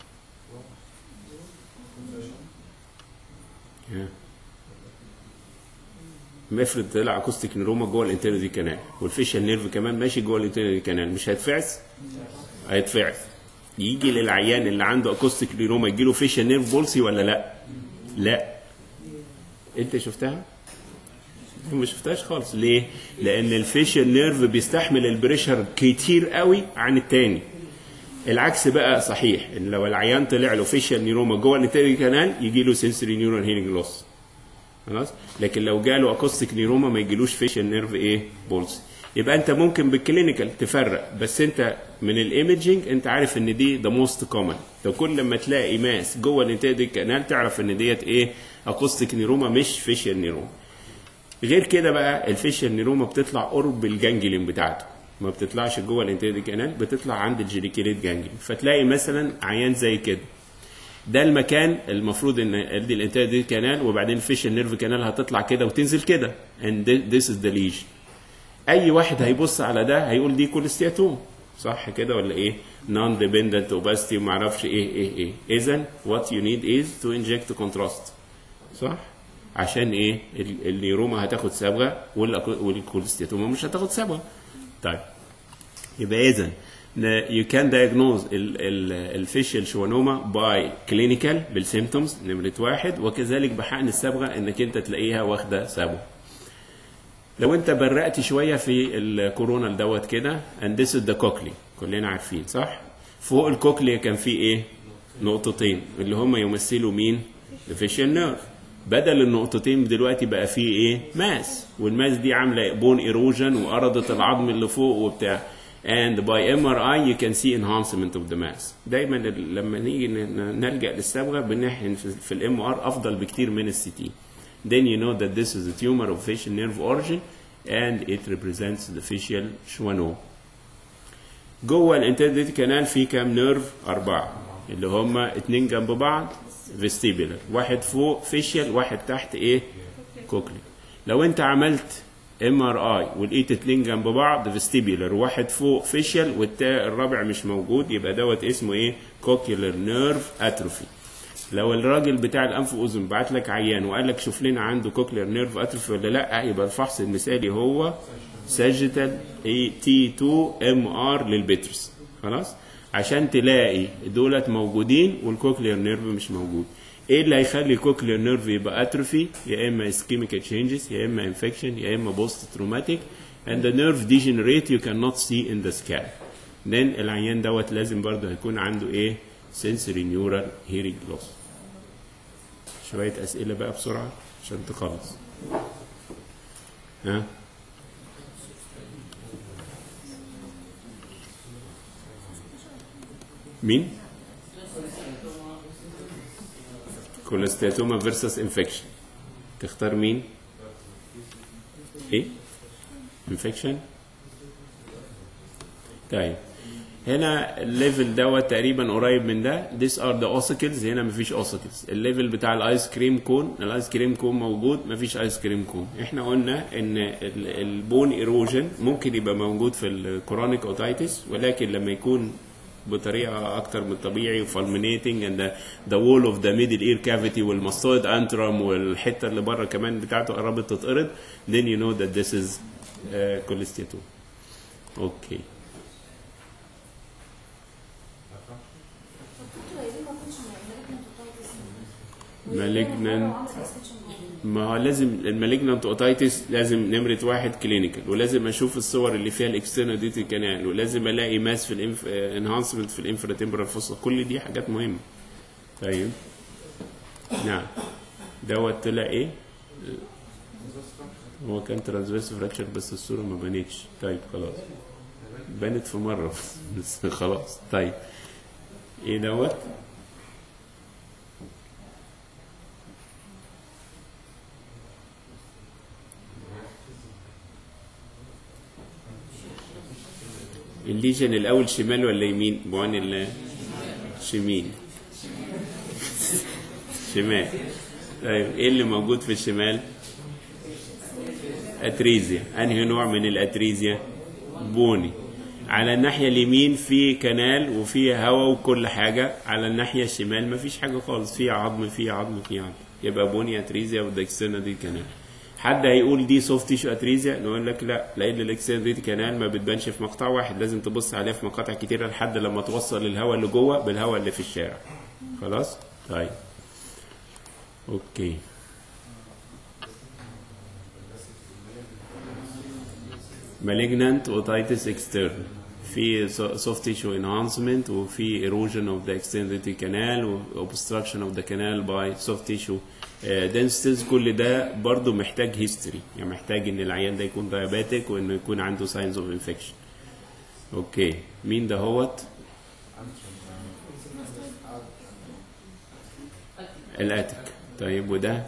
ها. افرض طلع اكوستيك نيروما جوه الانترنال كانال والفيشل نيرف كمان ماشي جوه الانترنال كانال مش هيتفعس هيتفعس يجي للعيان اللي عنده اكوستيك نيروما يجي له فيشل نيرف بولسي ولا لا لا انت شفتها ما شفتهاش خالص ليه لان الفيشل نيرف بيستحمل البريشر كتير قوي عن التاني العكس بقى صحيح ان لو العيان طلع له فيشل نيروما جوه الانترنال كانال يجي له سنسوري نيورال هيلينج لوس خلاص لكن لو جاله اكوستيك نيروما ما يجيلوش فيشل نيرف ايه بولس يبقى انت ممكن بالكلينيكال تفرق بس انت من الايمجنج انت عارف ان دي ذا موست كومن لو كل ما تلاقي ماس جوه الانترنال كانال تعرف ان ديت ايه اكوستيك نيروما مش فيشل نيروما غير كده بقى الفيشل نيروما بتطلع قرب الجانجلين بتاعته ما بتطلعش جوه الانترنال كانال بتطلع عند الجيريكيليت جانجلين فتلاقي مثلا عيان زي كده ده المكان المفروض ان ادي الانتاج دي كانال وبعدين الفيشل نيرف كانال هتطلع كده وتنزل كده and this is the lesion اي واحد هيبص على ده هيقول دي كوليستياتوم صح كده ولا ايه نون ديبندنت اوباستي وما اعرفش ايه ايه ايه اذا وات يو نيد از تو انجكت كونتراست صح عشان ايه ال- النيروما هتاخد صبغه والأكو- والكوليستياتوما مش هتاخد صبغه طيب يبقى اذا you can diagnose الفيشل شوانوما باي كلينيكال بالسيمتومز نمرة واحد وكذلك بحقن الصبغة انك انت تلاقيها واخدة صبغة. لو انت برقت شوية في الكورونا دوت كده and this is the cochlea كلنا عارفين صح؟ فوق الكوكليا كان في ايه؟ نقطتين اللي هم يمثلوا مين؟ الفيشل نيرف بدل النقطتين دلوقتي بقى فيه ايه؟ ماس والماس دي عامله بون ايروجن وقرضت العظم اللي فوق وبتاع and by MRI you can see enhancement of the mass دايما ال- لما نيجي ن- ن- نلجا للصبغه بنحقن في- في الام ار افضل بكتير من السي تي then you know that this is a tumor of facial nerve origin and it represents the facial schwannoma جوه الانترنت كانال في كام نيرف أربعة اللي هما اتنين جنب بعض فيستيبولار واحد فوق فيشيال واحد تحت ايه كوكلي لو انت عملت ام ار اي ولقيت اتنين جنب بعض فيستيبولار واحد فوق فيشيال والتا الرابع مش موجود يبقى دوت اسمه ايه كوكيولر نيرف اتروفي لو الراجل بتاع الانف واذن بعت لك عيان وقال لك شوف لنا عنده كوكلير نيرف اتروفي ولا لا يبقى الفحص المثالي هو ساجيتال اي تي 2 ام ار للبترس خلاص عشان تلاقي دولت موجودين والكوكلير نيرف مش موجود ايه اللي هيخلي الكوكلير نيرف يبقى اتروفي يا اما اسكيميكال تشينجز يا اما انفكشن يا اما بوست تروماتيك and the nerve degenerate you cannot see in the scan then العيان دوت لازم برضه هيكون عنده ايه sensory neural hearing loss شوية أسئلة بقى بسرعة عشان تخلص ها مين؟ كوليستاتوما فيرسس انفكشن تختار مين؟ ايه؟ انفكشن؟ طيب هنا الليفل دوت تقريبا قريب من ده these are the ossicles هنا مفيش ossicles الليفل بتاع الايس كريم كون الايس كريم كون موجود مفيش ايس كريم كون احنا قلنا ان ال- البون ايروجن ممكن يبقى موجود في الكورونيك اوتايتس ولكن لما يكون بطريقه اكتر من الطبيعي وفالمينيتنج and the, the wall of the middle ear cavity والماستويد انترم والحته اللي بره كمان بتاعته قربت تتقرض then you know that this is uh, cholesteatoma اوكي دكتور عايزين ما كنتش malignant otitis. malignant. وعمل inspection ما هو لازم المالجنانت اوتايتس لازم نمره واحد كلينيكال ولازم اشوف الصور اللي فيها الاكسترنال ديتي كانال ولازم الاقي ماس في الانهانسمنت في الانفراتمبرال فوسا كل دي حاجات مهمه طيب نعم دوت طلع ايه هو كان ترانسفيرس فراكشر بس الصوره ما بانتش طيب خلاص بانت في مره بس خلاص طيب ايه دوت الليجن الاول شمال ولا يمين بعون ال شمال شمال طيب ايه اللي موجود في الشمال اتريزيا انهي نوع من الاتريزيا بوني على الناحية اليمين في كنال وفي هواء وكل حاجة على الناحية الشمال مفيش حاجة خالص في عظم في عظم في عظم يبقى بوني اتريزيا والدكسينا دي كنال حد هيقول دي سوفت تيشو اتريزيا نقول لك لا لان الاكسينا دي كنال ما بتبانش في مقطع واحد لازم تبص عليها في مقاطع كتيرة لحد لما توصل الهواء اللي جوه بالهواء اللي في الشارع خلاص طيب اوكي malignant otitis external في soft tissue enhancement وفي erosion of the extended canal و obstruction of the canal by soft tissue uh, densities كل ده برضو محتاج history يعني محتاج ان العيان ده يكون diabetic وانه يكون عنده signs of infection اوكي مين ده هوت الاتك طيب وده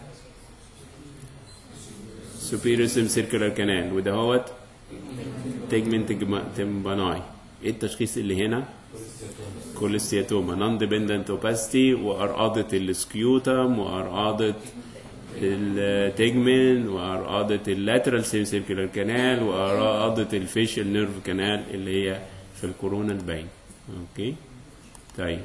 superior semicircular canal وده هوت تيجمنت تمباناي ايه التشخيص اللي هنا كوليستياتوما نون ديبندنت اوباستي وارقاضة السكيوتم وارقاضة التيجمنت وارقاضة اللاترال سيركلر كانال وارقاضة الفيشل نيرف كانال اللي هي في الكورونا الباين اوكي طيب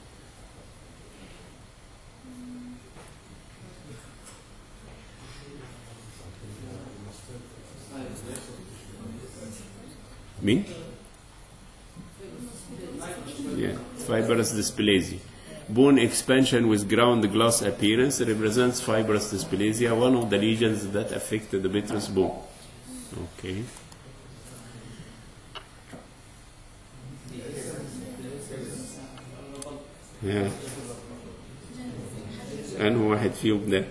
مين؟ Yeah, fibrous dysplasia. Bone expansion with ground glass appearance represents fibrous dysplasia, one of the lesions that affect the vitreous bone. Okay. Yeah. أنه واحد فيهم ده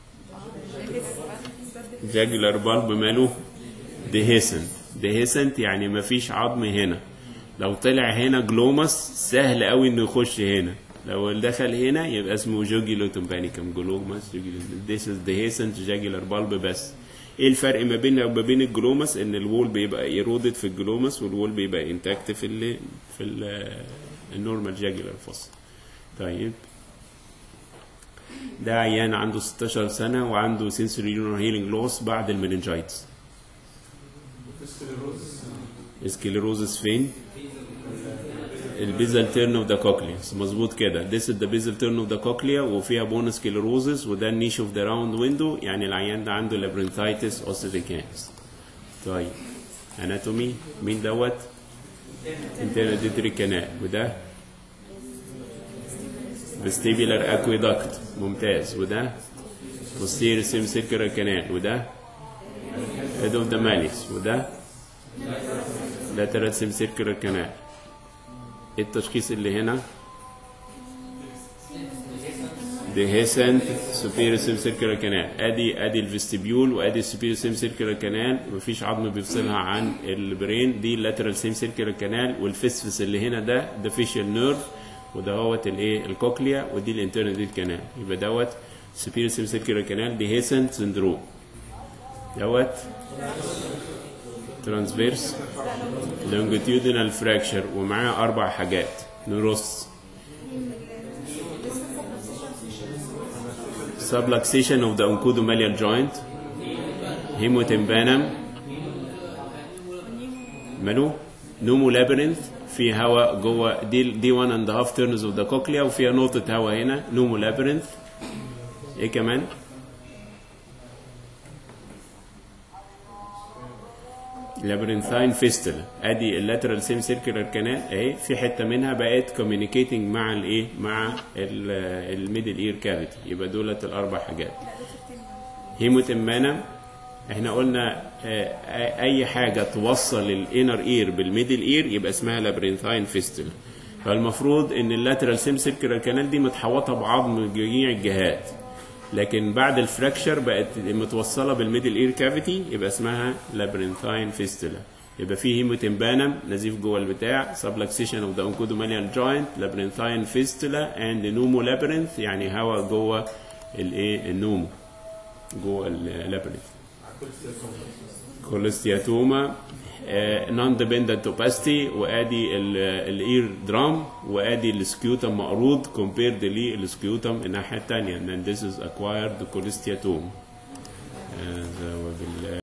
جاجلر بالب ماله ديهيسنت ديهيسنت يعني مفيش عظم هنا لو طلع هنا جلوماس سهل قوي انه يخش هنا لو دخل هنا يبقى اسمه جوجيلو تمبانيكم جلوماس ديس از ديهيسنت جاجلر بالب بس ايه الفرق ما بيننا وما بين الجلوماس ان الوول بيبقى ايرودد في الجلوماس والوول بيبقى انتاكت في ال في ال النورمال جاجلر فصل طيب ده عيان عنده 16 سنه وعنده سنسوري يونر هيلينج لوس بعد المننجايتس سكليروزس فين البيزل تيرن اوف ذا كوكليا مظبوط كده this is the basal turn of the cochlea وفيها بون سكليروزس وده النيش اوف ذا راوند ويندو يعني العيان ده عنده لابرنثايتس اوسيفيكانس طيب اناتومي مين دوت انترنال كانال وده vestibular aqueduct ممتاز وده posterior semicircular canal وده head of the malleus وده lateral semicircular canal ايه التشخيص اللي هنا dehiscent superior semicircular canal ادي ادي الفيستيبيول وادي السوبيريور semicircular canal مفيش عظم بيفصلها عن البرين دي lateral semicircular canal والفسفس اللي هنا ده ده facial nerve وده هوت الايه الكوكليا ودي الانترنال دي كانال يبقى دوت superior semicircular canal dehiscent syndrome دوت ترانسفيرس longitudinal fracture ومعاه أربع حاجات نرص subluxation of the oncodomalial joint هيموتمبانم ماله نومو لابرنث في هواء جوه دي دي 1 اند هاف تيرنز اوف ذا كوكليا وفيها نقطة هواء هنا نومو لابرنث ايه كمان؟ لابرنثاين فيستل ادي اللاترال سيم سيركلر كانال اهي في حته منها بقت كوميونيكيتنج مع الايه مع الميدل اير كافيتي يبقى دولت الاربع حاجات هيموتمانا احنا قلنا آه، اي حاجه توصل الانر اير بالميدل اير يبقى اسمها لابرنثاين فيستل فالمفروض ان اللاترال سيم سيركلر كانال دي متحوطه بعظم جميع الجهات لكن بعد الفراكشر بقت متوصله بالميدل اير كافيتي يبقى اسمها لابرنثاين فيستولا يبقى في هيموتمبانم نزيف جوه البتاع سبلكسيشن اوف ذا اونكودوماليال جوينت لابرنثاين فيستولا اند نومو لابرنث يعني هواء جوه الايه النومو جوه اللابرنث كوليستياتوما نون ديبندنت اوباستي وادي الاير درام وادي السكيوتم مقروض كومبيرد للسكيوتم الناحيه الثانيه and then this is acquired cholesteatome. آه، ده هو بال-